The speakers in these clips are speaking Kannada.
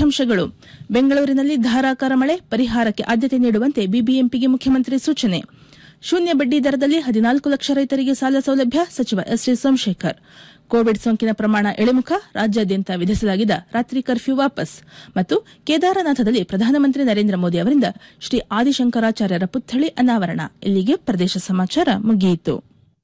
ಮುಖ್ಯಾಂಶಗಳು ಬೆಂಗಳೂರಿನಲ್ಲಿ ಧಾರಾಕಾರ ಮಳೆ ಪರಿಹಾರಕ್ಕೆ ಆದ್ಯತೆ ನೀಡುವಂತೆ ಬಿಬಿಎಂಪಿಗೆ ಮುಖ್ಯಮಂತ್ರಿ ಸೂಚನೆ ಶೂನ್ಯ ಬಡ್ಡಿ ದರದಲ್ಲಿ ಹದಿನಾಲ್ಕು ಲಕ್ಷ ರೈತರಿಗೆ ಸಾಲ ಸೌಲಭ್ಯ ಸಚಿವ ಎಸ್ ಟಿ ಸೋಮಶೇಖರ್ ಕೋವಿಡ್ ಸೋಂಕಿನ ಪ್ರಮಾಣ ಇಳಿಮುಖ ರಾಜ್ಯಾದ್ಯಂತ ವಿಧಿಸಲಾಗಿದ್ದ ರಾತ್ರಿ ಕರ್ಫ್ಯೂ ವಾಪಸ್ ಮತ್ತು ಕೇದಾರನಾಥದಲ್ಲಿ ಪ್ರಧಾನಮಂತ್ರಿ ನರೇಂದ್ರ ಮೋದಿ ಅವರಿಂದ ಶ್ರೀ ಆದಿಶಂಕರಾಚಾರ್ಯರ ಪುತ್ಥಳಿ ಅನಾವರಣ ಇಲ್ಲಿಗೆ ಪ್ರದೇಶ ಸಮಾಚಾರ ಮುಗಿಯಿತು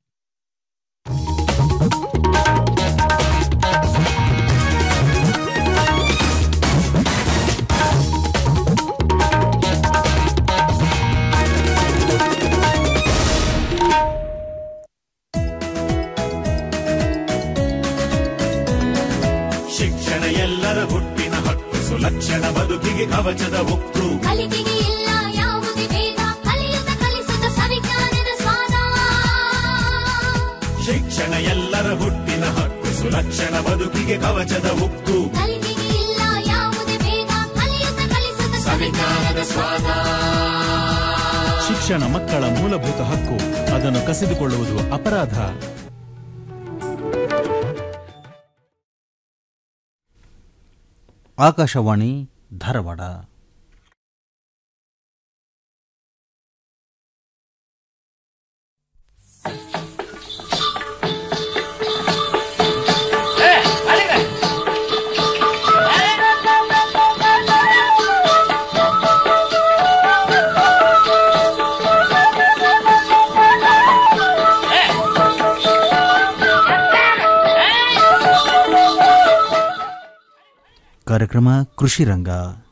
ಶಿಕ್ಷಣ ಎಲ್ಲರ ಹುಟ್ಟಿನ ಹಕ್ಕು ಸುಲಕ್ಷಣ ಬದುಕಿಗೆ ಕವಚದ ಉಕ್ಕು ಕಲಿಕೆಗೆ ಇಲ್ಲ ಯಾವುದೇ ಭೇದ ಕಲಿಯುತ್ತ ಕಲಿಸುತ್ತ ಸವಿಜ್ಞಾನದ ಸ್ವಾದ ಶಿಕ್ಷಣ ಎಲ್ಲರ ಹುಟ್ಟಿನ ಹಕ್ಕು ಸುಲಕ್ಷಣ ಬದುಕಿಗೆ ಕವಚದ ಉಕ್ಕು ಕಲಿಕೆಗೆ ಇಲ್ಲ ಯಾವುದೇ ಭೇದ ಕಲಿಯುತ್ತ ಕಲಿಸುತ್ತ ಸವಿಜ್ಞಾನದ ಸ್ವಾದ ಶಿಕ್ಷಣ ಮಕ್ಕಳ ಮೂಲಭೂತ ಹಕ್ಕು ಅದನ್ನು ಕಸಿದುಕೊಳ್ಳುವುದು ಅಪರಾಧ ಆಕಾಶವಾಣಿ ಧಾರವಾಡ ಕಾರ್ಯಕ್ರಮ ಕೃಷಿ ರಂಗ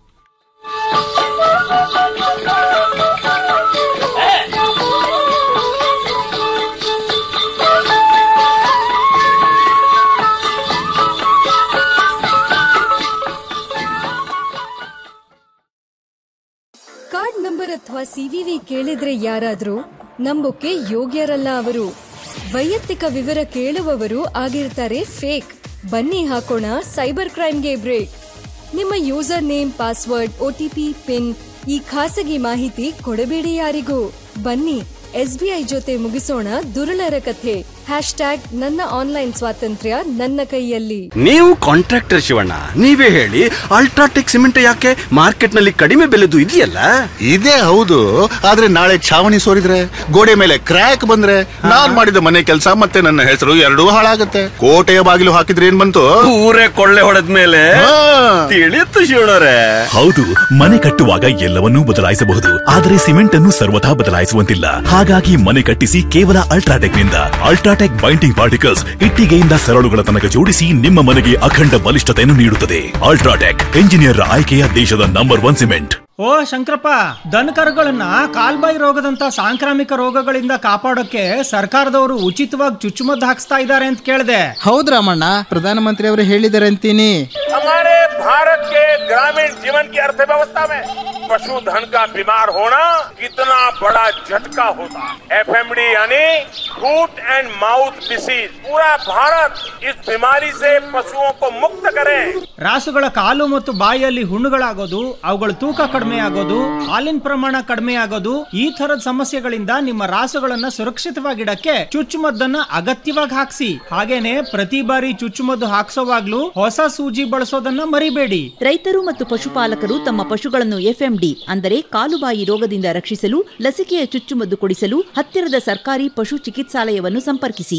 ಕಾರ್ಡ್ ನಂಬರ್ ಅಥವಾ ಸಿವಿವಿ ಕೇಳಿದ್ರೆ ಯಾರಾದ್ರೂ ನಂಬೋಕೆ ಯೋಗ್ಯರಲ್ಲ ಅವರು ವೈಯಕ್ತಿಕ ವಿವರ ಕೇಳುವವರು ಆಗಿರ್ತಾರೆ ಫೇಕ್ ಬನ್ನಿ ಹಾಕೋಣ ಸೈಬರ್ ಕ್ರೈಮ್ಗೆ ಬ್ರೇಕ್ ನಿಮ್ಮ user name password OTP PIN ಈ ಖಾಸಗಿ ಮಾಹಿತಿ ಕೊಡಬೇಡಿ ಯಾರಿಗೂ ಬನ್ನಿ ಎಸ್ಬಿಐ ಜೊತೆ ಮುಗಿಸೋಣ ದುರುಳರ ಕಥೆ ಹ್ಯಾಶ್ ಟ್ಯಾಗ್ ನನ್ನ ಆನ್ಲೈನ್ ಸ್ವಾತಂತ್ರ್ಯ ನನ್ನ ಕೈಯಲ್ಲಿ ನೀವು ಕಾಂಟ್ರಾಕ್ಟರ್ ಶಿವಣ್ಣ ನೀವೇ ಹೇಳಿ ಅಲ್ಟ್ರಾಟೆಕ್ ಸಿಮೆಂಟ್ ಯಾಕೆ ಮಾರ್ಕೆಟ್ ನಲ್ಲಿ ಕಡಿಮೆ ಬೆಲೆದು ಇದೆಯಲ್ಲ ಇದೇ ಹೌದು ಆದ್ರೆ ನಾಳೆ ಛಾವಣಿ ಸೋರಿದ್ರೆ ಗೋಡೆ ಮೇಲೆ ಕ್ರ್ಯಾಕ್ ಬಂದ್ರೆ ನಾನ್ ಮಾಡಿದ ಮನೆ ಕೆಲಸ ಮತ್ತೆ ನನ್ನ ಹೆಸರು ಎರಡೂ ಹಾಳಾಗತ್ತೆ ಕೋಟೆಯ ಬಾಗಿಲು ಹಾಕಿದ್ರೆ ಏನ್ ಬಂತು ಊರೇ ಕೊಳ್ಳೆ ಹೊಡೆದ ಮೇಲೆ ಹಾ. ತಿಳಿಯುತ್ತು ಶಿವಣ್ಣರೇ ಹೌದು ಮನೆ ಕಟ್ಟುವಾಗ ಎಲ್ಲವನ್ನೂ ಬದಲಾಯಿಸಬಹುದು ಆದರೆ ಸಿಮೆಂಟ್ ಅನ್ನು ಸರ್ವಥಾ ಬದಲಾಯಿಸುವಂತಿಲ್ಲ ಹಾಗಾಗಿ ಮನೆ ಕಟ್ಟಿಸಿ ಕೇವಲ ಅಲ್ಟ್ರಾಟೆಕ್ ನಿಂದ ಅಲ್ಟ್ರಾಟೆಕ್ ಬೈಂಡಿಂಗ್ ಪಾರ್ಟಿಕಲ್ಸ್ ಇಟ್ಟಿಗೆಯಿಂದ ಸರಳುಗಳ ತನಕ ಜೋಡಿಸಿ ನಿಮ್ಮ ಮನೆಗೆ ಅಖಂಡ ಬಲಿಷ್ಠತೆಯನ್ನು ನೀಡುತ್ತದೆ ಅಲ್ಟ್ರಾಟೆಕ್ ಎಂಜಿನಿಯರ್ ಆಯ್ಕೆಯ ದೇಶದ ನಂಬರ್ ಒನ್ ಸಿಮೆಂಟ್ ಓ ಶಂಕರಪ್ಪ ದನಕರುಗಳನ್ನ ಕಾಲ್ಬಾಯಿ ರೋಗದಂತ ಸಾಂಕ್ರಾಮಿಕ ರೋಗಗಳಿಂದ ಕಾಪಾಡೋಕೆ ಸರ್ಕಾರದವರು ಉಚಿತವಾಗಿ ಚುಚ್ಚುಮದ್ದು ಹಾಕ್ಸ್ತಾ ಇದ್ದಾರೆ ಅಂತ ಕೇಳಿದೆ ಹೌದ್ ರಾಮಣ್ಣ ಪ್ರಧಾನಮಂತ್ರಿ ಅವರು ಹೇಳಿದ್ದಾರೆ ಅಂತೀನಿ हमारे भारत के ग्रामीण जीवन की अर्थव्यवस्था में पशुधन का बीमार होना कितना बड़ा झटका होता है एफएमडी यानी फूट एंड माउथ डिसीज पूरा भारत इस बीमारी से पशुओं को मुक्त करे ರಾಸುಗಳ ಕಾಲು ಮತ್ತು ಬಾಯಿಯಲ್ಲಿ ಹುಣ್ಣುಗಳಾಗೋದು ಅವುಗಳ ತೂಕ ಕಡಿಮೆ ಆಗೋದು ಹಾಲಿನ ಪ್ರಮಾಣ ಕಡಿಮೆ ಆಗೋದು ಈ ತರದ ಸಮಸ್ಯೆಗಳಿಂದ ನಿಮ್ಮ ರಾಸುಗಳನ್ನ ಸುರಕ್ಷಿತವಾಗಿಡಕ್ಕೆ ಚುಚ್ಚುಮದ್ದನ್ನ ಅಗತ್ಯವಾಗಿ ಹಾಕ್ಸಿ ಹಾಗೇನೆ ಪ್ರತಿ ಬಾರಿ ಚುಚ್ಚುಮದ್ದು ಹಾಕ್ಸೋವಾಗ್ಲೂ ಹೊಸ ಸೂಜಿ ಬಳಸೋದನ್ನ ಮರಿಬೇಡಿ ರೈತರು ಮತ್ತು ಪಶುಪಾಲಕರು ತಮ್ಮ ಪಶುಗಳನ್ನು ಎಫ್ಎಂಡಿ ಅಂದರೆ ಕಾಲುಬಾಯಿ ರೋಗದಿಂದ ರಕ್ಷಿಸಲು ಲಸಿಕೆಯ ಚುಚ್ಚುಮದ್ದು ಕೊಡಿಸಲು ಹತ್ತಿರದ ಸರ್ಕಾರಿ ಪಶು ಚಿಕಿತ್ಸಾಲಯವನ್ನು ಸಂಪರ್ಕಿಸಿ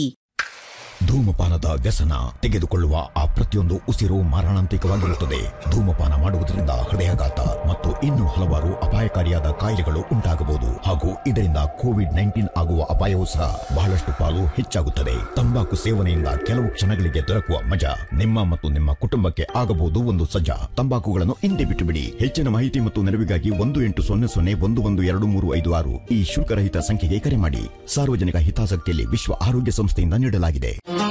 ಧೂಮಪಾನದ ವ್ಯಸನ ತೆಗೆದುಕೊಳ್ಳುವ ಆ ಪ್ರತಿಯೊಂದು ಉಸಿರು ಮಾರಣಾಂತಿಕವಾಗಿರುತ್ತದೆ ಧೂಮಪಾನ ಮಾಡುವುದರಿಂದ ಹೃದಯಾಘಾತ ಮತ್ತು ಇನ್ನೂ ಹಲವಾರು ಅಪಾಯಕಾರಿಯಾದ ಕಾಯಿಲೆಗಳು ಉಂಟಾಗಬಹುದು ಹಾಗೂ ಇದರಿಂದ ಕೋವಿಡ್ ನೈನ್ಟೀನ್ ಆಗುವ ಅಪಾಯವೂ ಸಹ ಬಹಳಷ್ಟು ಪಾಲು ಹೆಚ್ಚಾಗುತ್ತದೆ ತಂಬಾಕು ಸೇವನೆಯಿಂದ ಕೆಲವು ಕ್ಷಣಗಳಿಗೆ ದೊರಕುವ ಮಜಾ ನಿಮ್ಮ ಮತ್ತು ನಿಮ್ಮ ಕುಟುಂಬಕ್ಕೆ ಆಗಬಹುದು ಒಂದು ಸಜ್ಜಾ ತಂಬಾಕುಗಳನ್ನು ಹಿಂದೆ ಬಿಟ್ಟು ಬಿಡಿ ಹೆಚ್ಚಿನ ಮಾಹಿತಿ ಮತ್ತು ನೆರವಿಗಾಗಿ ಒಂದು ಎಂಟು ಸೊನ್ನೆ ಸೊನ್ನೆ ಒಂದು ಒಂದು ಎರಡು ಮೂರು ಐದು ಆರು ಈ ಶುಲ್ಕರಹಿತ ಸಂಖ್ಯೆಗೆ ಕರೆ ಮಾಡಿ ಸಾರ್ವಜನಿಕ ಹಿತಾಸಕ್ತಿಯಲ್ಲಿ ವಿಶ್ವ ಆರೋಗ್ಯ ಸಂಸ್ಥೆಯಿಂದ ನೀಡಲಾಗಿದೆ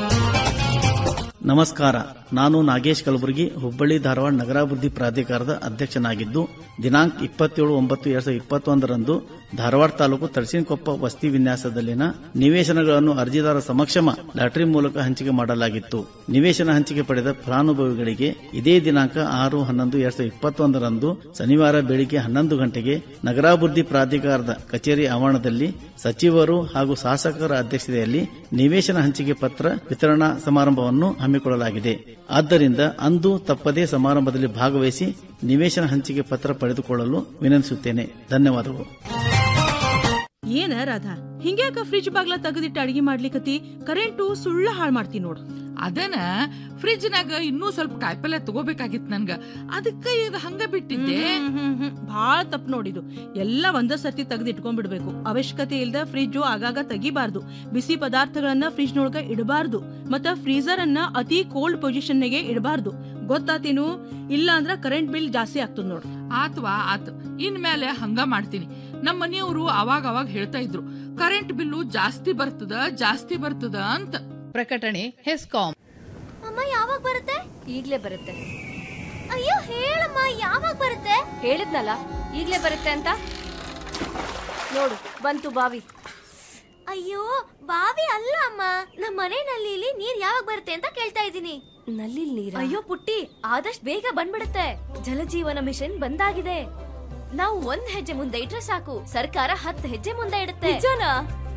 ನಮಸ್ಕಾರ ನಾನು ನಾಗೇಶ್ ಕಲಬುರ್ಗಿ ಹುಬ್ಬಳ್ಳಿ ಧಾರವಾಡ ನಗರಾಭಿವೃದ್ಧಿ ಪ್ರಾಧಿಕಾರದ ಅಧ್ಯಕ್ಷನಾಗಿದ್ದು ದಿನಾಂಕ ಇಪ್ಪತ್ತೇಳು ಒಂಬತ್ತು ಎರಡ್ ಸಾವಿರದ ಇಪ್ಪತ್ತೊಂದರಂದು ಧಾರವಾಡ ತಾಲೂಕು ತಳಸಿನಕೊಪ್ಪ ವಸ್ತಿ ವಿನ್ಯಾಸದಲ್ಲಿನ ನಿವೇಶನಗಳನ್ನು ಅರ್ಜಿದಾರ ಸಮಕ್ಷಮ ಲಾಟರಿ ಮೂಲಕ ಹಂಚಿಕೆ ಮಾಡಲಾಗಿತ್ತು ನಿವೇಶನ ಹಂಚಿಕೆ ಪಡೆದ ಫಲಾನುಭವಿಗಳಿಗೆ ಇದೇ ದಿನಾಂಕ ಆರು ಹನ್ನೊಂದು ಎರಡ್ ಸಾವಿರದ ಇಪ್ಪತ್ತೊಂದರಂದು ಶನಿವಾರ ಬೆಳಿಗ್ಗೆ ಹನ್ನೊಂದು ಗಂಟೆಗೆ ನಗರಾಭಿವೃದ್ಧಿ ಪ್ರಾಧಿಕಾರದ ಕಚೇರಿ ಆವರಣದಲ್ಲಿ ಸಚಿವರು ಹಾಗೂ ಶಾಸಕರ ಅಧ್ಯಕ್ಷತೆಯಲ್ಲಿ ನಿವೇಶನ ಹಂಚಿಕೆ ಪತ್ರ ವಿತರಣಾ ಸಮಾರಂಭವನ್ನು ಹಮ್ಮಿಕೊಳ್ಳಲಾಗಿದೆ ಆದ್ದರಿಂದ ಅಂದು ತಪ್ಪದೇ ಸಮಾರಂಭದಲ್ಲಿ ಭಾಗವಹಿಸಿ ನಿವೇಶನ ಹಂಚಿಕೆ ಪತ್ರ ಪಡೆದುಕೊಳ್ಳಲು ವಿನಂತಿಸುತ್ತೇನೆ ಧನ್ಯವಾದಗಳು ಏನ ರಾಧಾ ಹಿಂಗ್ಯಾಕ ಫ್ರಿಜ್ ಬಾಗ್ಲ ತೆಗೆದಿಟ್ಟು ಅಡಿಗೆ ಮಾಡ್ಲಿಕತಿ ಕರೆಂಟು ಸುಳ್ಳ ಹಾಳ್ ಮಾಡ್ತಿ ನೋಡು ಅದನ್ನ ಫ್ರಿಜ್ನಾಗ ಇನ್ನೂ ಸ್ವಲ್ಪ ಕಾಯಿಪಲ್ಯ ತಗೋಬೇಕಾಗಿತ್ತು ನನ್ಗ ಅದಕ್ಕ ಈಗ ಹಂಗ ಬಿಟ್ಟಿದ್ದೆ ಭಾಳ ತಪ್ಪು ನೋಡಿದು ಎಲ್ಲ ಒಂದ ಸರ್ತಿ ತೆಗೆದಿಟ್ಕೊಂಡ್ಬಿಡ್ಬೇಕು ಅವಶ್ಯಕತೆ ಇಲ್ದ ಫ್ರಿಜ್ ಆಗಾಗ ತೆಗಿಬಾರ್ದು ಬಿಸಿ ಪದಾರ್ಥಗಳನ್ನ ಫ್ರಿಜ್ ನೊಳಗ ಇಡಬಾರ್ದು ಮತ್ತ ಫ್ರೀಜರ್ ಅನ್ನ ಅತಿ ಕೋಲ್ಡ್ ಪೊಸಿಷನ್ ನಾಗೆ ಇಡಬಾರ್ದು ಗೊತ್ತಾತೇನು ಇಲ್ಲ ಅಂದ್ರ ಕರೆಂಟ್ ಬಿಲ್ ಜಾಸ್ತಿ ಆಗ್ತದ ನೋಡು ಆತ್ವಾ ಆತ್ ಇನ್ಮೇಲೆ ಹಂಗ ಮಾಡ್ತೀನಿ ನಮ್ಮ ಮನೆಯವರು ಅವಾಗ ಅವಾಗ ಹೇಳ್ತಾ ಇದ್ರು ಕರೆಂಟ್ ಬಿಲ್ಲು ಜಾಸ್ತಿ ಬರ್ತದ ಜಾಸ್ತಿ ಬರ್ತದ ಅಂತ ಪ್ರಕಟಣೆ ಹೆಸ್ಕಾಂ ಅಮ್ಮ ಯಾವಾಗ ಬರುತ್ತೆ ಈಗ್ಲೇ ಬರುತ್ತೆ ಅಯ್ಯೋ ಹೇಳಮ್ಮ ಯಾವಾಗ ಬರುತ್ತೆ ಹೇಳಿದ್ನಲ್ಲ ಈಗ್ಲೇ ಬರುತ್ತೆ ಅಂತ ನೋಡು ಬಂತು ಬಾವಿ ಅಯ್ಯೋ ಬಾವಿ ಅಲ್ಲ ಅಮ್ಮ ನಮ್ಮ ಮನೆ ನಲ್ಲಿಲಿ ನೀರ್ ಯಾವಾಗ ಬರುತ್ತೆ ಅಂತ ಕೇಳ್ತಾ ಇದ್ದೀನಿ ನಲ್ಲಿ ನೀರ್ ಅಯ್ಯೋ ಪುಟ್ಟಿ ಆದಷ್ಟು ಬೇಗ ಬಂದ್ಬಿಡುತ್ತೆ ಜಲಜೀವನ ಮಿಷನ್ ಬಂದಾಗಿದೆ ನಾವು ಒಂದ್ ಹೆಜ್ಜೆ ಮುಂದೆ ಇಟ್ರೆ ಸಾಕು ಸರ್ಕಾರ ಹತ್ತು ಹೆಜ್ಜೆ ಮುಂದೆ ಇಡುತ್ತೆ ನಿಜನಾ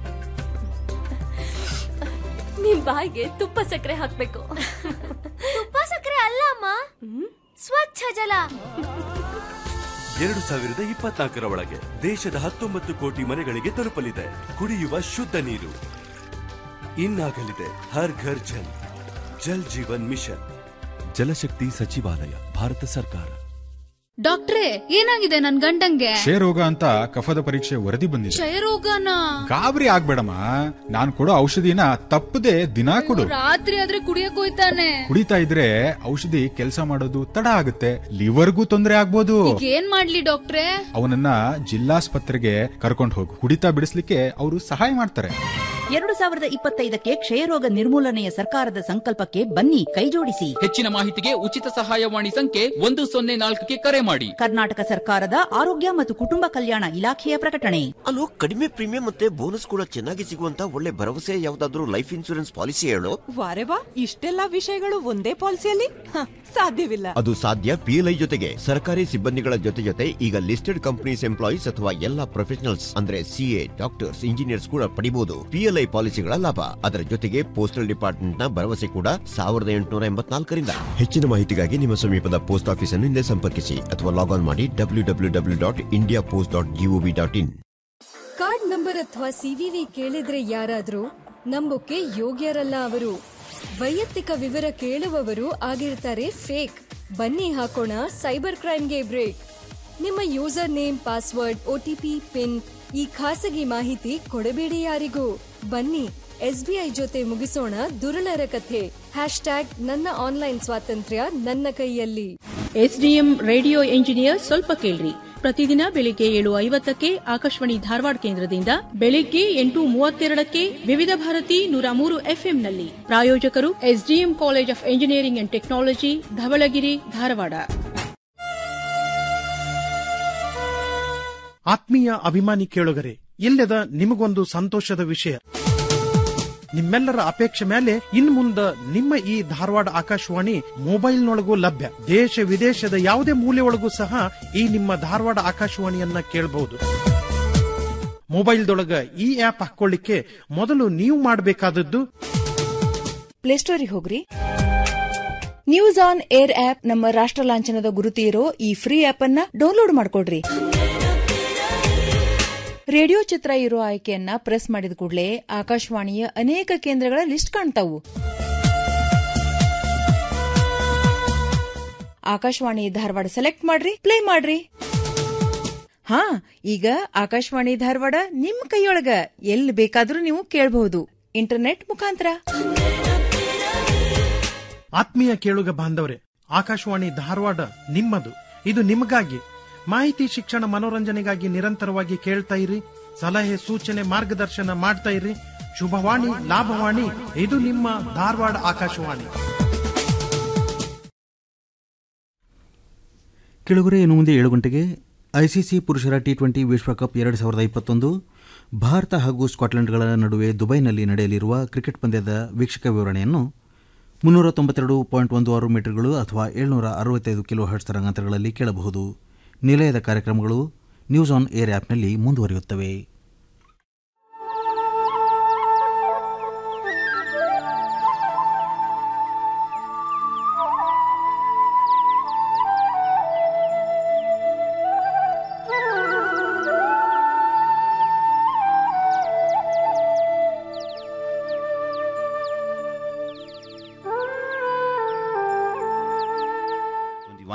ನಿಮ್ ಬಾಯಿಗೆ ತುಪ್ಪ ಸಕ್ಕರೆ ಹಾಕ್ಬೇಕು ತುಪ್ಪ ಸಕ್ಕರೆ ಅಲ್ಲ ಅಮ್ಮ ಸ್ವಚ್ಛ ಜಲ ಎರಡು ಸಾವಿರದ ಇಪ್ಪತ್ನಾಲ್ಕರ ಒಳಗೆ ದೇಶದ ಹತ್ತೊಂಬತ್ತು ಕೋಟಿ ಮನೆಗಳಿಗೆ ತಲುಪಲಿದೆ ಕುಡಿಯುವ ಶುದ್ಧ ನೀರು ಇನ್ನಾಗಲಿದೆ ಹರ್ ಘರ್ ಜಲ್ ಜಲ್ ಜೀವನ್ ಮಿಷನ್ ಜಲಶಕ್ತಿ ಸಚಿವಾಲಯ ಭಾರತ ಸರ್ಕಾರ ಡಾಕ್ಟ್ರೇ ಏನಾಗಿದೆ ನನ್ ಗಂಡಂಗೆ ಕ್ಷಯರೋಗ ಅಂತ ಕಫದ ಪರೀಕ್ಷೆ ವರದಿ ಬಂದಿದೆ ಕ್ಷಯರೋಗನ ಗಾಬರಿ ಆಗ್ಬೇಡಮ್ಮ ನಾನ್ ಕೊಡೋ ಔಷಧಿನ ತಪ್ಪದೆ ದಿನಾ ಕೊಡು ರಾತ್ರಿ ಆದ್ರೆ ಕುಡಿಯಕ್ ಹೋಯ್ತಾನೆ ಕುಡಿತಾ ಇದ್ರೆ ಔಷಧಿ ಕೆಲಸ ಮಾಡೋದು ತಡ ಆಗುತ್ತೆ ಲಿವರ್ಗೂ ತೊಂದರೆ ಆಗ್ಬೋದು ಈಗ ಏನ್ ಮಾಡ್ಲಿ ಡಾಕ್ಟ್ರೇ ಅವನನ್ನ ಜಿಲ್ಲಾಸ್ಪತ್ರೆಗೆ ಕರ್ಕೊಂಡು ಹೋಗು ಕುಡಿತಾ ಬಿಡಿಸ್ಲಿಕ್ಕೆ ಅವರು ಸಹಾಯ ಮಾಡ್ತಾರೆ ಎರಡು ಸಾವಿರದ ಇಪ್ಪತ್ತೈದಕ್ಕೆ ಕ್ಷಯರೋಗ ನಿರ್ಮೂಲನೆಯ ಸರ್ಕಾರದ ಸಂಕಲ್ಪಕ್ಕೆ ಬನ್ನಿ ಕೈಜೋಡಿಸಿ ಹೆಚ್ಚಿನ ಮಾಹಿತಿಗೆ ಉಚಿತ ಸಹಾಯವಾಣಿ ಸಂಖ್ಯೆ ಒಂದು ಸೊನ್ನೆ ನಾಲ್ಕಕ್ಕೆ ಕರೆ ಮಾಡಿ ಕರ್ನಾಟಕ ಸರ್ಕಾರದ ಆರೋಗ್ಯ ಮತ್ತು ಕುಟುಂಬ ಕಲ್ಯಾಣ ಇಲಾಖೆಯ ಪ್ರಕಟಣೆ ಅಲ್ಲೋ ಕಡಿಮೆ ಪ್ರೀಮಿಯಂ ಮತ್ತೆ ಬೋನಸ್ ಕೂಡ ಚೆನ್ನಾಗಿ ಸಿಗುವಂತ ಒಳ್ಳೆ ಭರವಸೆ ಯಾವ್ದಾದ್ರು ಲೈಫ್ ಇನ್ಶೂರೆನ್ಸ್ ಪಾಲಿಸಿ ಹೇಳು ವಾರೆ ವಾ ಇಷ್ಟೆಲ್ಲಾ ವಿಷಯಗಳು ಒಂದೇ ಪಾಲಿಸಿಯಲ್ಲಿ ಹ, ಸಾಧ್ಯವಿಲ್ಲ ಅದು ಸಾಧ್ಯ ಪಿಎಲ್ಐ ಜೊತೆಗೆ ಸರ್ಕಾರಿ ಸಿಬ್ಬಂದಿಗಳ ಜೊತೆ ಜೊತೆ ಈಗ ಲಿಸ್ಟೆಡ್ ಕಂಪನೀಸ್ ಎಂಪ್ಲಾಯೀಸ್ ಅಥವಾ ಎಲ್ಲಾ ಪ್ರೊಫೆಷನಲ್ಸ್ ಅಂದ್ರೆ ಸಿಎ ಡಾಕ್ಟರ್ಸ್ ಇಂಜಿನಿಯರ್ಸ್ ಕೂಡ ಪಡಿಬಹುದು ಪಿಎಲ್ಐ ಪಾಲಿಸಿಗಳ ಲಾಭ ಅದರ ಜೊತೆಗೆ ಪೋಸ್ಟಲ್ ಡಿಪಾರ್ಟ್ಮೆಂಟ್ ನ ಭರವಸೆ ಕೂಡ ಸಾವಿರದ ಎಂಟುನೂರ ಎಂಬತ್ನಾಲ್ಕರಿಂದ ಹೆಚ್ಚಿನ ಮಾಹಿತಿಗಾಗಿ ನಿಮ್ಮ ಸಮೀಪದ ಪೋಸ್ಟ್ ಆಫೀಸ್ ಅನ್ನು ಹಿಂದೆ ಸಂಪರ್ಕಿಸಿ ಅಥವಾ ಲಾಗ್ ಆನ್ ಮಾಡಿ W W W dot India post dot G O V dot in card number ಅಥವಾ ಸಿವಿವಿ ಕೇಳಿದ್ರೆ ಯಾರಾದ್ರೂ ನಂಬೋಕೆ ಯೋಗ್ಯರಲ್ಲ ಅವರು ವೈಯಕ್ತಿಕ ವಿವರ ಕೇಳುವವರು ಆಗಿರ್ತಾರೆ ಫೇಕ್ ಬನ್ನಿ ಹಾಕೋಣ ಸೈಬರ್ ಕ್ರೈಮ್ಗೆ ಬ್ರೇಕ್ ನಿಮ್ಮ user name password OTP PIN ಈ ಖಾಸಗಿ ಮಾಹಿತಿ ಕೊಡಬೇಡಿ ಯಾರಿಗೂ ಬನ್ನಿ ಎಸ್ಬಿಐ ಜೊತೆ ಮುಗಿಸೋಣ ದುರುಳರ ಕಥೆ ಹ್ಯಾಶ್ ಟ್ಯಾಗ್ ನನ್ನ ಆನ್ಲೈನ್ ಸ್ವಾತಂತ್ರ್ಯ ನನ್ನ ಕೈಯಲ್ಲಿ ಎಸ್ಡಿಎಂ ರೇಡಿಯೋ ಎಂಜಿನಿಯರ್ ಸ್ವಲ್ಪ ಕೇಳ್ರಿ ಪ್ರತಿದಿನ ಬೆಳಿಗ್ಗೆ ಏಳು ಐವತ್ತಕ್ಕೆ ಆಕಾಶವಾಣಿ ಧಾರವಾಡ ಕೇಂದ್ರದಿಂದ ಬೆಳಿಗ್ಗೆ ಎಂಟು ಮೂವತ್ತೆರಡಕ್ಕೆ ವಿವಿಧ ಭಾರತಿ ನೂರ ಮೂರು ಎಫ್ಎಂನಲ್ಲಿ ಪ್ರಾಯೋಜಕರು SDM college of engineering and technology Dhavalagiri Dharwad ಆತ್ಮೀಯ ಅಭಿಮಾನಿ ಕೇಳುಗರೆ ಇಲ್ಲದ ನಿಮಗೊಂದು ಸಂತೋಷದ ವಿಷಯ ನಿಮ್ಮೆಲ್ಲರ ಅಪೇಕ್ಷೆ ಮೇಲೆ ಇನ್ ಮುಂದ ನಿಮ್ಮ ಈ ಧಾರವಾಡ ಆಕಾಶವಾಣಿ ಮೊಬೈಲ್ನೊಳಗೂ ಲಭ್ಯ ದೇಶ ವಿದೇಶದ ಯಾವುದೇ ಮೂಲೆಯೊಳಗೂ ಸಹ ಈ ನಿಮ್ಮ ಧಾರವಾಡ ಆಕಾಶವಾಣಿಯನ್ನ ಕೇಳಬಹುದು ಮೊಬೈಲ್ದೊಳಗ ಈ ಆಪ್ ಹಾಕೊಳ್ಳಿಕ್ಕೆ ಮೊದಲು ನೀವು ಮಾಡಬೇಕಾದದ್ದು ಪ್ಲೇಸ್ಟೋರಿಗೆ ಹೋಗ್ರಿ ನ್ಯೂಸ್ ಆನ್ ಏರ್ ಆಪ್ ನಮ್ಮ ರಾಷ್ಟ್ರ ಲಾಂಛನದ ಗುರುತು ಇರೋ ಈ ಫ್ರೀ ಆಪ್ ಅನ್ನ ಡೌನ್ಲೋಡ್ ಮಾಡ್ಕೊಡ್ರಿ ರೇಡಿಯೋ ಚಿತ್ರ ಇರೋ ಆಯ್ಕೆಯನ್ನ ಪ್ರೆಸ್ ಮಾಡಿದ ಕೂಡಲೇ ಆಕಾಶವಾಣಿಯ ಅನೇಕ ಕೇಂದ್ರಗಳ ಲಿಸ್ಟ್ ಕಾಣ್ತಾವು ಆಕಾಶವಾಣಿ ಧಾರವಾಡ ಸೆಲೆಕ್ಟ್ ಮಾಡ್ರಿ ಪ್ಲೇ ಮಾಡ್ರಿ ಹಾ ಈಗ ಆಕಾಶವಾಣಿ ಧಾರವಾಡ ನಿಮ್ ಕೈಯೊಳಗ ಎಲ್ಲಿ ಬೇಕಾದ್ರೂ ನೀವು ಕೇಳಬಹುದು ಇಂಟರ್ನೆಟ್ ಮುಖಾಂತರ ಆತ್ಮೀಯ ಕೇಳುಗ ಬಾಂಧವರೇ ಆಕಾಶವಾಣಿ ಧಾರವಾಡ ನಿಮ್ಮದು ಇದು ನಿಮಗಾಗಿ ಮಾಹಿತಿ ಶಿಕ್ಷಣ ಮನೋರಂಜನೆಗಾಗಿ ನಿರಂತರವಾಗಿ ಕೇಳ್ತಾ ಇರಿ ಸಲಹೆ ಸೂಚನೆ ಮಾರ್ಗದರ್ಶನ ಮಾಡ್ತಾ ಇರಿ ಶುಭವಾಣಿ ಲಾಭವಾಣಿ ಇದು ನಿಮ್ಮ ಧಾರವಾಡ ಆಕಾಶವಾಣಿ ಕೆಳಗುರೆ ಇನ್ನು ಮುಂದೆ ಏಳು ಗಂಟೆಗೆ ಐಸಿಸಿ ಪುರುಷರ ಟಿ ಟ್ವೆಂಟಿ ವಿಶ್ವಕಪ್ ಎರಡು ಸಾವಿರದ ಇಪ್ಪತ್ತೊಂದು ಭಾರತ ಹಾಗೂ ಸ್ಕಾಟ್ಲೆಂಡ್ಗಳ ನಡುವೆ ದುಬೈನಲ್ಲಿ ನಡೆಯಲಿರುವ ಕ್ರಿಕೆಟ್ ಪಂದ್ಯದ ವೀಕ್ಷಕ ವಿವರಣೆಯನ್ನು ಮುನ್ನೂರ ತೊಂಬತ್ತೆರಡು ಪಾಯಿಂಟ್ ಒಂದು ಆರು ಮೀಟರ್ಗಳು ಅಥವಾ ಏಳ್ನೂರ ಅರವತ್ತೈದು ಕಿಲೋ ಹರ್ಟ್ಸ್ ತರಂಗಾಂತರಗಳಲ್ಲಿ ಕೇಳಬಹುದು ನಿಲಯದ ಕಾರ್ಯಕ್ರಮಗಳು ನ್ಯೂಸ್ ಆನ್ ಏರ್ ಆ್ಯಪ್ನಲ್ಲಿ ಮುಂದುವರಿಯುತ್ತವೆ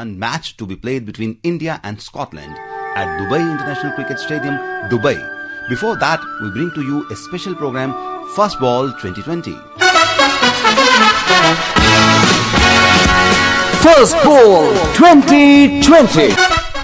one match to be played between India and Scotland at Dubai International Cricket Stadium, Dubai. Before that, we bring to you a special program, First Ball 2020. First Ball 2020.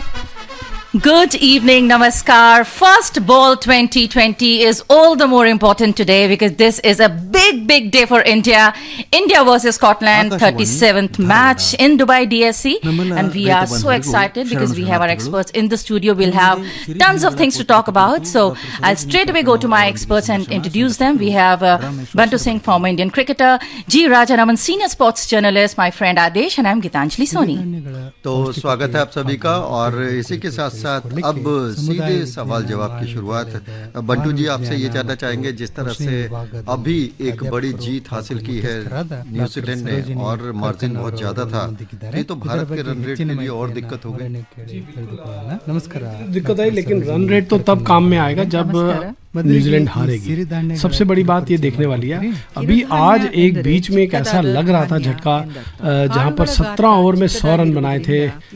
Good evening, Namaskar. First Ball 2020 is all the more important today because this is a big, big day for India. India versus Scotland, 37th match in Dubai DSC. And we are so excited because we have our experts in the studio. We'll have tons of things to talk about. So I'll straight away go to my experts and introduce them. We have uh, Bantu Singh, former Indian cricketer, G. Rajaraman, senior sports journalist, my friend Adesh, and I'm Gitanjali Soni. तो स्वागत है आप सभी का और इसी के साथ साथ अब सीधे सवाल जवाब की शुरुआत बंटू जी आपसे ये जानना चाहेंगे जिस तरह से अभी एक बड़ी जीत हासिल की है न्यूजीलैंड ने और मार्जिन बहुत ज्यादा था ये तो भारत के रन रेट के लिए और दिक्कत हो गई नमस्कार दिक्कत आई लेकिन रन रेट तो तब काम में आएगा जब न्यूजीलैंड हारेगी सबसे बड़ी बात ये देखने वाली है अभी आज एक बीच में एक ऐसा लग रहा था झटका जहां पर 17 ओवर में 100 रन बनाए थे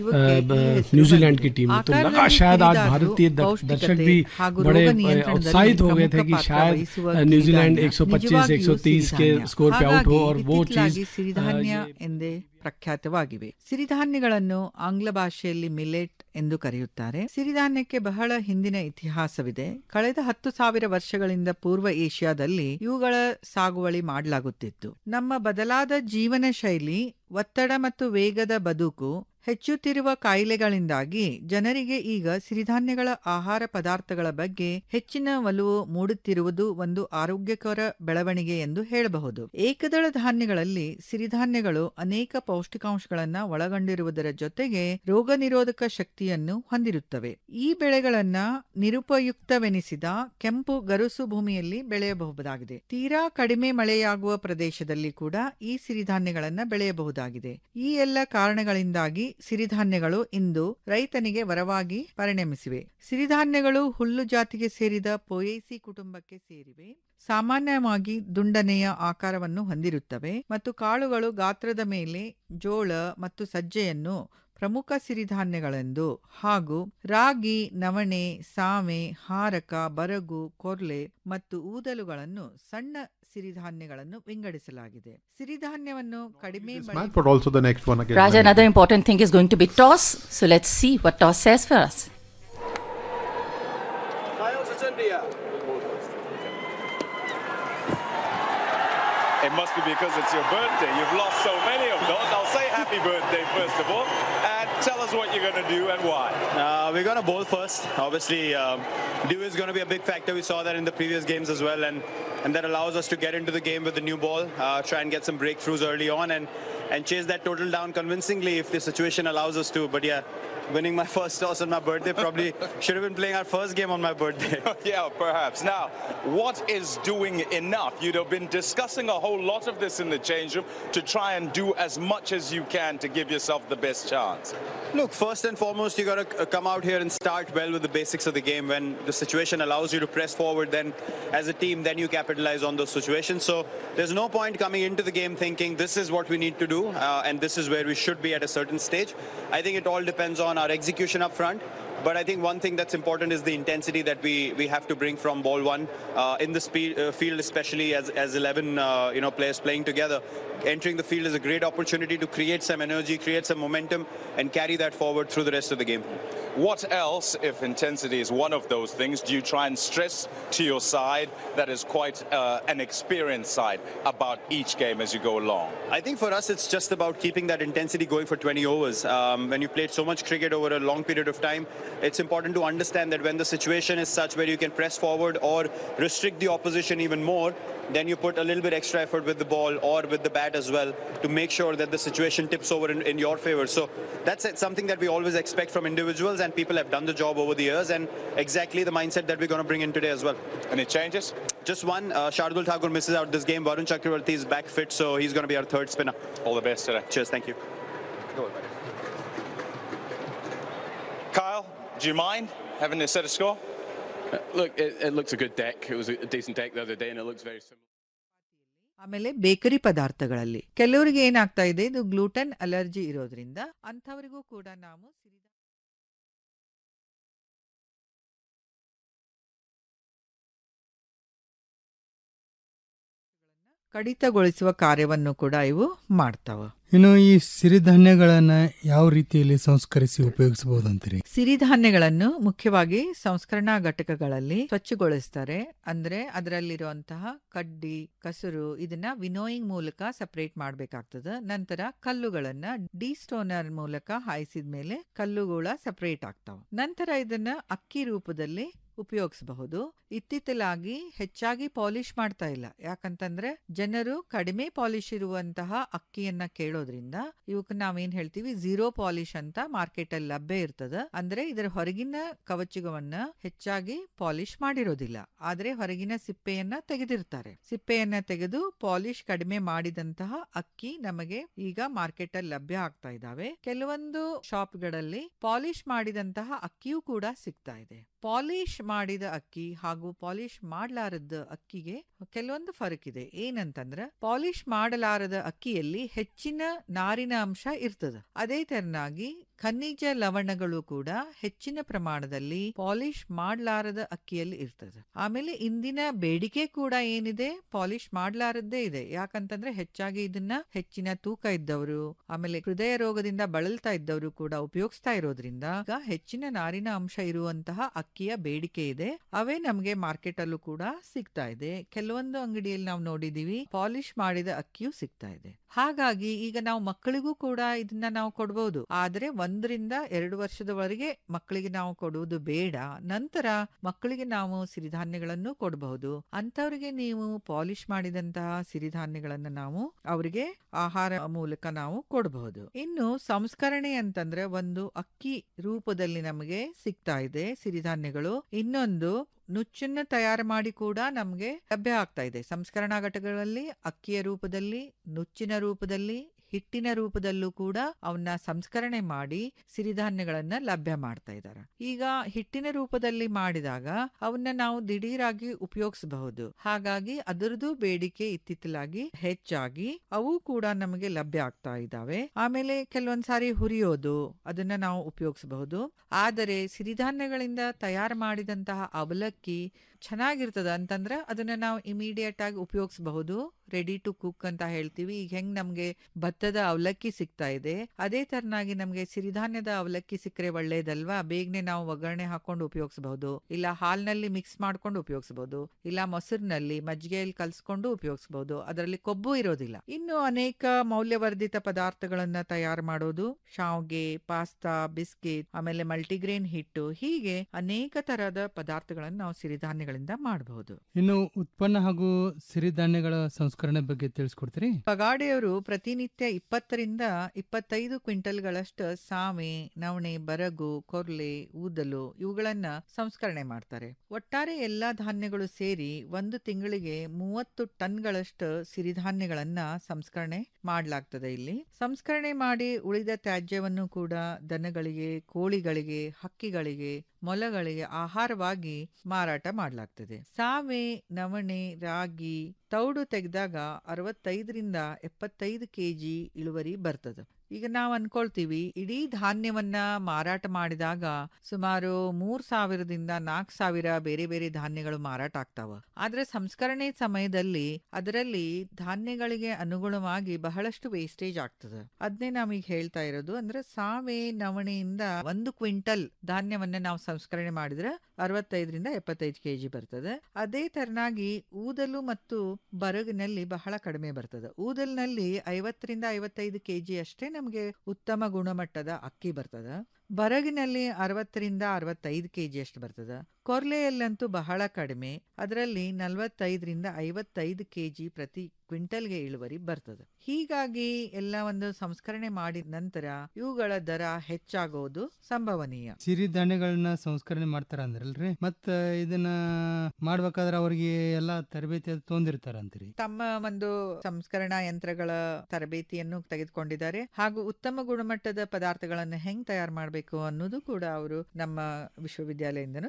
न्यूजीलैंड की टीम ने तो लगा शायद आज भारतीय दर्शक भी बड़े उत्साहित हो गए थे कि शायद न्यूजीलैंड 125 130 के स्कोर पे आउट हो और वो चीज ಎಂದೇ ಪ್ರಖ್ಯಾತವಾಗಿವೆ ಸಿರಿಧಾನ್ಯಗಳನ್ನು ಆಂಗ್ಲ ಭಾಷೆಯಲ್ಲಿ ಮಿಲೆಟ್ ಎಂದು ಕರೆಯುತ್ತಾರೆ ಸಿರಿಧಾನ್ಯಕ್ಕೆ ಬಹಳ ಹಿಂದಿನ ಇತಿಹಾಸವಿದೆ ಕಳೆದ ಹತ್ತು ಸಾವಿರ ವರ್ಷಗಳಿಂದ ಪೂರ್ವ ಏಷ್ಯಾದಲ್ಲಿ ಇವುಗಳ ಸಾಗುವಳಿ ಮಾಡಲಾಗುತ್ತಿತ್ತು ನಮ್ಮ ಬದಲಾದ ಜೀವನ ಶೈಲಿ ಒತ್ತಡ ಮತ್ತು ವೇಗದ ಬದುಕು ಹೆಚ್ಚುತ್ತಿರುವ ಕಾಯಿಲೆಗಳಿಂದಾಗಿ ಜನರಿಗೆ ಈಗ ಸಿರಿಧಾನ್ಯಗಳ ಆಹಾರ ಪದಾರ್ಥಗಳ ಬಗ್ಗೆ ಹೆಚ್ಚಿನ ಒಲವು ಮೂಡುತ್ತಿರುವುದು ಒಂದು ಆರೋಗ್ಯಕರ ಬೆಳವಣಿಗೆ ಎಂದು ಹೇಳಬಹುದು ಏಕದಳ ಧಾನ್ಯಗಳಲ್ಲಿ ಸಿರಿಧಾನ್ಯಗಳು ಅನೇಕ ಪೌಷ್ಟಿಕಾಂಶಗಳನ್ನ ಒಳಗೊಂಡಿರುವುದರ ಜೊತೆಗೆ ರೋಗ ನಿರೋಧಕ ಶಕ್ತಿಯನ್ನು ಹೊಂದಿರುತ್ತವೆ ಈ ಬೆಳೆಗಳನ್ನ ನಿರುಪಯುಕ್ತವೆನಿಸಿದ ಕೆಂಪು ಗರುಸು ಭೂಮಿಯಲ್ಲಿ ಬೆಳೆಯಬಹುದಾಗಿದೆ ತೀರಾ ಕಡಿಮೆ ಮಳೆಯಾಗುವ ಪ್ರದೇಶದಲ್ಲಿ ಕೂಡ ಈ ಸಿರಿಧಾನ್ಯಗಳನ್ನ ಬೆಳೆಯಬಹುದಾಗಿದೆ ಈ ಎಲ್ಲ ಕಾರಣಗಳಿಂದಾಗಿ ಸಿರಿಧಾನ್ಯಗಳು ಇಂದು ರೈತನಿಗೆ ವರವಾಗಿ ಪರಿಣಮಿಸಿವೆ ಸಿರಿಧಾನ್ಯಗಳು ಹುಲ್ಲು ಜಾತಿಗೆ ಸೇರಿದ ಪೊಯೇಸಿ ಕುಟುಂಬಕ್ಕೆ ಸೇರಿವೆ ಸಾಮಾನ್ಯವಾಗಿ ದುಂಡನೆಯ ಆಕಾರವನ್ನು ಹೊಂದಿರುತ್ತವೆ ಮತ್ತು ಕಾಳುಗಳು ಗಾತ್ರದ ಮೇಲೆ ಜೋಳ ಮತ್ತು ಸಜ್ಜೆಯನ್ನು ಪ್ರಮುಖ ಸಿರಿಧಾನ್ಯಗಳೆಂದು ಹಾಗೂ ರಾಗಿ ನವಣೆ ಸಾಮೆ ಹಾರಕ ಬರಗು ಕೊರ್ಲೆ ಮತ್ತು ಊದಲುಗಳನ್ನು ಸಣ್ಣ ಸಿರಿಧಾನ್ಯಗಳನ್ನು ವಿಂಗಡಿಸಲಾಗಿದೆ ಸಿರಿಧಾನ್ಯವನ್ನು ಕಡಿಮೆ But also the next one again. Raja, another important thing is going to be toss. So let's see what toss says for us. It must be because it's your birthday. You've lost so many of those. I'll say happy birthday first of all, and tell us what you're going to do and why. Uh, we're going to bowl first. Obviously, um, dew is going to be a big factor. We saw that in the previous games as well, and and that allows us to get into the game with the new ball, uh, try and get some breakthroughs early on, and and chase that total down convincingly if the situation allows us to. But yeah. Winning my first toss on my birthday probably should have been playing our first game on my birthday. yeah, perhaps. Now, what is doing enough? You'd have been discussing a whole lot of this in the change room to try and do as much as you can to give yourself the best chance. Look, first and foremost, you got to come out here and start well with the basics of the game. When the situation allows you to press forward, then as a team, then you capitalize on those situations. So there's no point coming into the game thinking this is what we need to do uh, and this is where we should be at a certain stage. I think it all depends on our execution up front. But I think one thing that's important is the intensity that we, we have to bring from ball one uh, in the speed, uh, field, especially as, as 11 uh, you know players playing together. Entering the field is a great opportunity to create some energy, create some momentum, and carry that forward through the rest of the game. What else, if intensity is one of those things, do you try and stress to your side that is quite uh, an experienced side about each game as you go along? I think for us, it's just about keeping that intensity going for 20 overs. Um, when you played so much cricket over a long period of time, it's important to understand that when the situation is such where you can press forward or restrict the opposition even more, then you put a little bit extra effort with the ball or with the bat as well to make sure that the situation tips over in, in your favor. So that's it, something that we always expect from individuals, and people have done the job over the years, and exactly the mindset that we're going to bring in today as well. Any changes? Just one. Uh, Shardul Thakur misses out this game. Varun Chakravarti is back fit, so he's going to be our third spinner. All the best today. Cheers. Thank you. Kyle, do you mind having to set a score? Uh, look, it, it looks a good deck. It was a decent deck the other day, and it looks very similar. ಆಮೇಲೆ ಬೇಕರಿ ಪದಾರ್ಥಗಳಲ್ಲಿ ಕೆಲವರಿಗೆ ಏನಾಗ್ತಾ ಇದೆ ಇದು ಗ್ಲೂಟನ್ ಅಲರ್ಜಿ ಇರೋದ್ರಿಂದ ಅಂಥವರಿಗೂ ಕೂಡ ನಾವು ಕಡಿತಗೊಳಿಸುವ ಕಾರ್ಯವನ್ನು ಕೂಡ ಇವು ಮಾಡ್ತಾವ ಇನ್ನು ಈ ಸಿರಿಧಾನ್ಯಗಳನ್ನ ಯಾವ ರೀತಿಯಲ್ಲಿ ಸಂಸ್ಕರಿಸಿ ಉಪಯೋಗಿಸಬಹುದಂತೀರಿ ಸಿರಿಧಾನ್ಯಗಳನ್ನು ಮುಖ್ಯವಾಗಿ ಸಂಸ್ಕರಣಾ ಘಟಕಗಳಲ್ಲಿ ಸ್ವಚ್ಛಗೊಳಿಸ್ತಾರೆ ಅಂದ್ರೆ ಅದರಲ್ಲಿರುವಂತಹ ಕಡ್ಡಿ ಕಸರು ಇದನ್ನ ವಿನೋಯಿಂಗ್ ಮೂಲಕ ಸಪರೇಟ್ ಮಾಡಬೇಕಾಗ್ತದೆ ನಂತರ ಕಲ್ಲುಗಳನ್ನ ಡಿಸ್ಟೋನರ್ ಮೂಲಕ ಹಾಯಿಸಿದ ಮೇಲೆ ಕಲ್ಲುಗಳ ಸಪರೇಟ್ ಆಗ್ತಾವ ನಂತರ ಇದನ್ನ ಅಕ್ಕಿ ರೂಪದಲ್ಲಿ ಉಪಯೋಗಿಸಬಹುದು ಇತ್ತಿತ್ತಲಾಗಿ ಹೆಚ್ಚಾಗಿ ಪಾಲಿಶ್ ಮಾಡ್ತಾ ಇಲ್ಲ ಯಾಕಂತಂದ್ರೆ ಜನರು ಕಡಿಮೆ ಪಾಲಿಶ್ ಇರುವಂತಹ ಅಕ್ಕಿಯನ್ನ ಕೇಳೋದ್ರಿಂದ ಇವಕ್ಕೆ ನಾವೇನ್ ಹೇಳ್ತೀವಿ ಝೀರೋ ಪಾಲಿಶ್ ಅಂತ ಮಾರ್ಕೆಟ್ ಅಲ್ಲಿ ಲಭ್ಯ ಇರ್ತದ ಅಂದ್ರೆ ಇದರ ಹೊರಗಿನ ಕವಚವನ್ನ ಹೆಚ್ಚಾಗಿ ಪಾಲಿಶ್ ಮಾಡಿರೋದಿಲ್ಲ ಆದ್ರೆ ಹೊರಗಿನ ಸಿಪ್ಪೆಯನ್ನ ತೆಗೆದಿರ್ತಾರೆ ಸಿಪ್ಪೆಯನ್ನ ತೆಗೆದು ಪಾಲಿಶ್ ಕಡಿಮೆ ಮಾಡಿದಂತಹ ಅಕ್ಕಿ ನಮಗೆ ಈಗ ಮಾರ್ಕೆಟ್ ಅಲ್ಲಿ ಲಭ್ಯ ಆಗ್ತಾ ಇದಾವೆ ಕೆಲವೊಂದು ಶಾಪ್ಗಳಲ್ಲಿ ಪಾಲಿಶ್ ಮಾಡಿದಂತಹ ಅಕ್ಕಿಯೂ ಕೂಡ ಸಿಗ್ತಾ ಇದೆ ಪಾಲಿಶ್ ಮಾಡಿದ ಅಕ್ಕಿ ಹಾಗೂ ಪಾಲಿಶ್ ಮಾಡಲಾರದ ಅಕ್ಕಿಗೆ ಕೆಲವೊಂದು ಫರಕ್ ಇದೆ ಏನಂತಂದ್ರೆ ಪಾಲಿಶ್ ಮಾಡಲಾರದ ಅಕ್ಕಿಯಲ್ಲಿ ಹೆಚ್ಚಿನ ನಾರಿನ ಅಂಶ ಇರ್ತದ ಅದೇ ತೆರನಾಗಿ ಖನಿಜ ಲವಣಗಳು ಕೂಡ ಹೆಚ್ಚಿನ ಪ್ರಮಾಣದಲ್ಲಿ ಪಾಲಿಶ್ ಮಾಡಲಾರದ ಅಕ್ಕಿಯಲ್ಲಿ ಇರ್ತದೆ ಆಮೇಲೆ ಇಂದಿನ ಬೇಡಿಕೆ ಕೂಡ ಏನಿದೆ ಪಾಲಿಶ್ ಮಾಡಲಾರದ್ದೇ ಇದೆ ಯಾಕಂತಂದ್ರೆ ಹೆಚ್ಚಾಗಿ ಇದನ್ನ ಹೆಚ್ಚಿನ ತೂಕ ಇದ್ದವರು ಆಮೇಲೆ ಹೃದಯ ರೋಗದಿಂದ ಬಳಲ್ತಾ ಇದ್ದವರು ಕೂಡ ಉಪಯೋಗಿಸ್ತಾ ಇರೋದ್ರಿಂದ ಈಗ ಹೆಚ್ಚಿನ ನಾರಿನ ಅಂಶ ಇರುವಂತಹ ಅಕ್ಕಿಯ ಬೇಡಿಕೆ ಇದೆ ಅವೇ ನಮಗೆ ಮಾರ್ಕೆಟ್ ಅಲ್ಲೂ ಕೂಡ ಸಿಗ್ತಾ ಇದೆ ಕೆಲವೊಂದು ಅಂಗಡಿಯಲ್ಲಿ ನಾವು ನೋಡಿದೀವಿ ಪಾಲಿಶ್ ಮಾಡಿದ ಅಕ್ಕಿಯೂ ಸಿಗ್ತಾ ಇದೆ ಹಾಗಾಗಿ ಈಗ ನಾವು ಮಕ್ಕಳಿಗೂ ಕೂಡ ಇದನ್ನ ನಾವು ಕೊಡಬಹುದು ಆದ್ರೆ ಒಂದರಿಂದ ಎರಡು ವರ್ಷದವರೆಗೆ ಮಕ್ಕಳಿಗೆ ನಾವು ಕೊಡುವುದು ಬೇಡ ನಂತರ ಮಕ್ಕಳಿಗೆ ನಾವು ಸಿರಿಧಾನ್ಯಗಳನ್ನು ಕೊಡಬಹುದು ಅಂತವರಿಗೆ ನೀವು ಪಾಲಿಶ್ ಮಾಡಿದಂತಹ ಸಿರಿಧಾನ್ಯಗಳನ್ನ ನಾವು ಅವರಿಗೆ ಆಹಾರ ಮೂಲಕ ನಾವು ಕೊಡಬಹುದು ಇನ್ನು ಸಂಸ್ಕರಣೆ ಅಂತಂದ್ರೆ ಒಂದು ಅಕ್ಕಿ ರೂಪದಲ್ಲಿ ನಮಗೆ ಸಿಗ್ತಾ ಇದೆ ಸಿರಿಧಾನ್ಯಗಳು ಇನ್ನೊಂದು ನುಚ್ಚನ್ನ ತಯಾರು ಮಾಡಿ ಕೂಡ ನಮಗೆ ಲಭ್ಯ ಆಗ್ತಾ ಇದೆ ಸಂಸ್ಕರಣಾ ಘಟಕಗಳಲ್ಲಿ ಅಕ್ಕಿಯ ರೂಪದಲ್ಲಿ ನುಚ್ಚಿನ ರೂಪದಲ್ಲಿ ಹಿಟ್ಟಿನ ರೂಪದಲ್ಲೂ ಕೂಡ ಅವನ್ನ ಸಂಸ್ಕರಣೆ ಮಾಡಿ ಸಿರಿಧಾನ್ಯಗಳನ್ನ ಲಭ್ಯ ಮಾಡ್ತಾ ಇದ್ದಾರೆ ಈಗ ಹಿಟ್ಟಿನ ರೂಪದಲ್ಲಿ ಮಾಡಿದಾಗ ಅವನ್ನ ನಾವು ದಿಢೀರಾಗಿ ಉಪಯೋಗಿಸಬಹುದು ಹಾಗಾಗಿ ಅದರದ್ದು ಬೇಡಿಕೆ ಇತ್ತಿತ್ತಲಾಗಿ ಹೆಚ್ಚಾಗಿ ಅವು ಕೂಡ ನಮಗೆ ಲಭ್ಯ ಆಗ್ತಾ ಇದ್ದಾವೆ ಆಮೇಲೆ ಕೆಲವೊಂದ್ಸಾರಿ ಹುರಿಯೋದು ಅದನ್ನ ನಾವು ಉಪಯೋಗಿಸಬಹುದು ಆದರೆ ಸಿರಿಧಾನ್ಯಗಳಿಂದ ತಯಾರು ಮಾಡಿದಂತಹ ಅವಲಕ್ಕಿ ಚೆನ್ನಾಗಿರ್ತದ ಅಂತಂದ್ರೆ ಅದನ್ನ ನಾವು ಇಮಿಡಿಯೇಟ್ ಆಗಿ ಉಪಯೋಗಿಸಬಹುದು ರೆಡಿ ಟು ಕುಕ್ ಅಂತ ಹೇಳ್ತೀವಿ ಈಗ ಹೆಂಗ್ ನಮ್ಗೆ ಭತ್ತದ ಅವಲಕ್ಕಿ ಸಿಗ್ತಾ ಇದೆ ಅದೇ ತರನಾಗಿ ನಮ್ಗೆ ಸಿರಿಧಾನ್ಯದ ಅವಲಕ್ಕಿ ಸಿಕ್ಕರೆ ಒಳ್ಳೇದಲ್ವಾ ಬೇಗನೆ ನಾವು ಒಗ್ಗರಣೆ ಹಾಕೊಂಡು ಉಪಯೋಗಿಸಬಹುದು ಇಲ್ಲ ಹಾಲ್ನಲ್ಲಿ ಮಿಕ್ಸ್ ಮಾಡ್ಕೊಂಡು ಉಪಯೋಗಿಸಬಹುದು ಇಲ್ಲ ಮೊಸರಿನಲ್ಲಿ ಮಜ್ಜಿಗೆಯಲ್ಲಿ ಕಲ್ಸ್ಕೊಂಡು ಉಪಯೋಗಿಸಬಹುದು ಅದರಲ್ಲಿ ಕೊಬ್ಬು ಇರೋದಿಲ್ಲ ಇನ್ನು ಅನೇಕ ಮೌಲ್ಯವರ್ಧಿತ ಪದಾರ್ಥಗಳನ್ನ ತಯಾರು ಮಾಡೋದು ಶಾವ್ಗೆ ಪಾಸ್ತಾ ಬಿಸ್ಕಿಟ್ ಆಮೇಲೆ ಮಲ್ಟಿಗ್ರೇನ್ ಹಿಟ್ಟು ಹೀಗೆ ಅನೇಕ ತರಹದ ಪದಾರ್ಥಗಳನ್ನು ನಾವು ಸಿರಿಧಾನ್ಯಗಳಿಂದ ಮಾಡಬಹುದು ಇನ್ನು ಉತ್ಪನ್ನ ಹಾಗೂ ಸಿರಿಧಾನ್ಯಗಳ ಸಂಸ್ಕರಣೆ ಬಗ್ಗೆ ತಿಳಿಸ್ಕೊಡ್ತೀರಿ ಪಗಾಡಿಯವರು ಪ್ರತಿನಿತ್ಯ ಇಪ್ಪತ್ತರಿಂದ ಇಪ್ಪತ್ತೈದು ಕ್ವಿಂಟಲ್ಗಳಷ್ಟು ಸಾಮೆ ನವಣೆ ಬರಗು ಕೊರ್ಲೆ ಊದಲು ಇವುಗಳನ್ನ ಸಂಸ್ಕರಣೆ ಮಾಡ್ತಾರೆ ಒಟ್ಟಾರೆ ಎಲ್ಲಾ ಧಾನ್ಯಗಳು ಸೇರಿ ಒಂದು ತಿಂಗಳಿಗೆ ಮೂವತ್ತು ಟನ್ಗಳಷ್ಟು ಸಿರಿಧಾನ್ಯಗಳನ್ನ ಸಂಸ್ಕರಣೆ ಮಾಡಲಾಗ್ತದೆ ಇಲ್ಲಿ ಸಂಸ್ಕರಣೆ ಮಾಡಿ ಉಳಿದ ತ್ಯಾಜ್ಯವನ್ನು ಕೂಡ ದನಗಳಿಗೆ ಕೋಳಿಗಳಿಗೆ ಹಕ್ಕಿಗಳಿಗೆ ಮೊಲಗಳಿಗೆ ಆಹಾರವಾಗಿ ಮಾರಾಟ ಮಾಡಲಾಗ್ತದೆ ಸಾವೆ ನವಣೆ ರಾಗಿ ತೌಡು ತೆಗೆದಾಗ ಅರವತ್ತೈದರಿಂದ ಎಪ್ಪತ್ತೈದು ಕೆಜಿ ಇಳುವರಿ ಬರ್ತದೆ ಈಗ ನಾವು ಅನ್ಕೊಳ್ತೀವಿ ಇಡೀ ಧಾನ್ಯವನ್ನ ಮಾರಾಟ ಮಾಡಿದಾಗ ಸುಮಾರು ಮೂರ್ ಸಾವಿರದಿಂದ ನಾಲ್ಕು ಸಾವಿರ ಬೇರೆ ಬೇರೆ ಧಾನ್ಯಗಳು ಮಾರಾಟ ಆಗ್ತಾವ ಆದ್ರೆ ಸಂಸ್ಕರಣೆ ಸಮಯದಲ್ಲಿ ಅದರಲ್ಲಿ ಧಾನ್ಯಗಳಿಗೆ ಅನುಗುಣವಾಗಿ ಬಹಳಷ್ಟು ವೇಸ್ಟೇಜ್ ಆಗ್ತದೆ ಅದನ್ನೇ ನಾವೀಗ ಹೇಳ್ತಾ ಇರೋದು ಅಂದ್ರೆ ಸಾವೆ ನವಣೆಯಿಂದ ಒಂದು ಕ್ವಿಂಟಲ್ ಧಾನ್ಯವನ್ನ ನಾವು ಸಂಸ್ಕರಣೆ ಮಾಡಿದ್ರೆ ಅರವತ್ತೈದರಿಂದ ಎಪ್ಪತ್ತೈದು ಕೆಜಿ ಬರ್ತದೆ ಅದೇ ತರನಾಗಿ ಊದಲು ಮತ್ತು ಬರಗಿನಲ್ಲಿ ಬಹಳ ಕಡಿಮೆ ಬರ್ತದೆ ಊದಲ್ನಲ್ಲಿ ಐವತ್ತರಿಂದ ಐವತ್ತೈದು ಕೆಜಿ ಅಷ್ಟೇ ನಮಗೆ ಉತ್ತಮ ಗುಣಮಟ್ಟದ ಅಕ್ಕಿ ಬರ್ತದ ಬರಗಿನಲ್ಲಿ ಅರವತ್ತರಿಂದ ಅರವತ್ತೈದು ಕೆಜಿ ಅಷ್ಟು ಬರ್ತದ ಕೊರ್ಲೆಯಲ್ಲಂತೂ ಬಹಳ ಕಡಿಮೆ ಅದರಲ್ಲಿ ನಲವತ್ತೈದರಿಂದ ಐವತ್ತೈದು ಕೆಜಿ ಪ್ರತಿ ಕ್ವಿಂಟಲ್ಗೆ ಇಳುವರಿ ಬರ್ತದೆ ಹೀಗಾಗಿ ಎಲ್ಲ ಒಂದು ಸಂಸ್ಕರಣೆ ಮಾಡಿದ ನಂತರ ಇವುಗಳ ದರ ಹೆಚ್ಚಾಗೋದು ಸಂಭವನೀಯ ಸಿರಿಧಾನ್ಯಗಳನ್ನ ಸಂಸ್ಕರಣೆ ಮಾಡ್ತಾರ ಅಂದ್ರಲ್ರಿ ಮತ್ತ ಇದನ್ನ ಮಾಡ್ಬೇಕಾದ್ರೆ ಅವ್ರಿಗೆ ಎಲ್ಲಾ ತರಬೇತಿ ಅದು ತೊಂದಿರ್ತಾರ ಅಂತೀರಿ ತಮ್ಮ ಒಂದು ಸಂಸ್ಕರಣಾ ಯಂತ್ರಗಳ ತರಬೇತಿಯನ್ನು ತೆಗೆದುಕೊಂಡಿದ್ದಾರೆ ಹಾಗೂ ಉತ್ತಮ ಗುಣಮಟ್ಟದ ಪದಾರ್ಥಗಳನ್ನು ಹೆಂಗ್ ತಯಾರು ಮಾಡಬೇಕು ಅನ್ನೋದು ಕೂಡ ಅವರು ನಮ್ಮ ವಿಶ್ವವಿದ್ಯಾಲಯದಿಂದನೂ ತರಬೇತಿ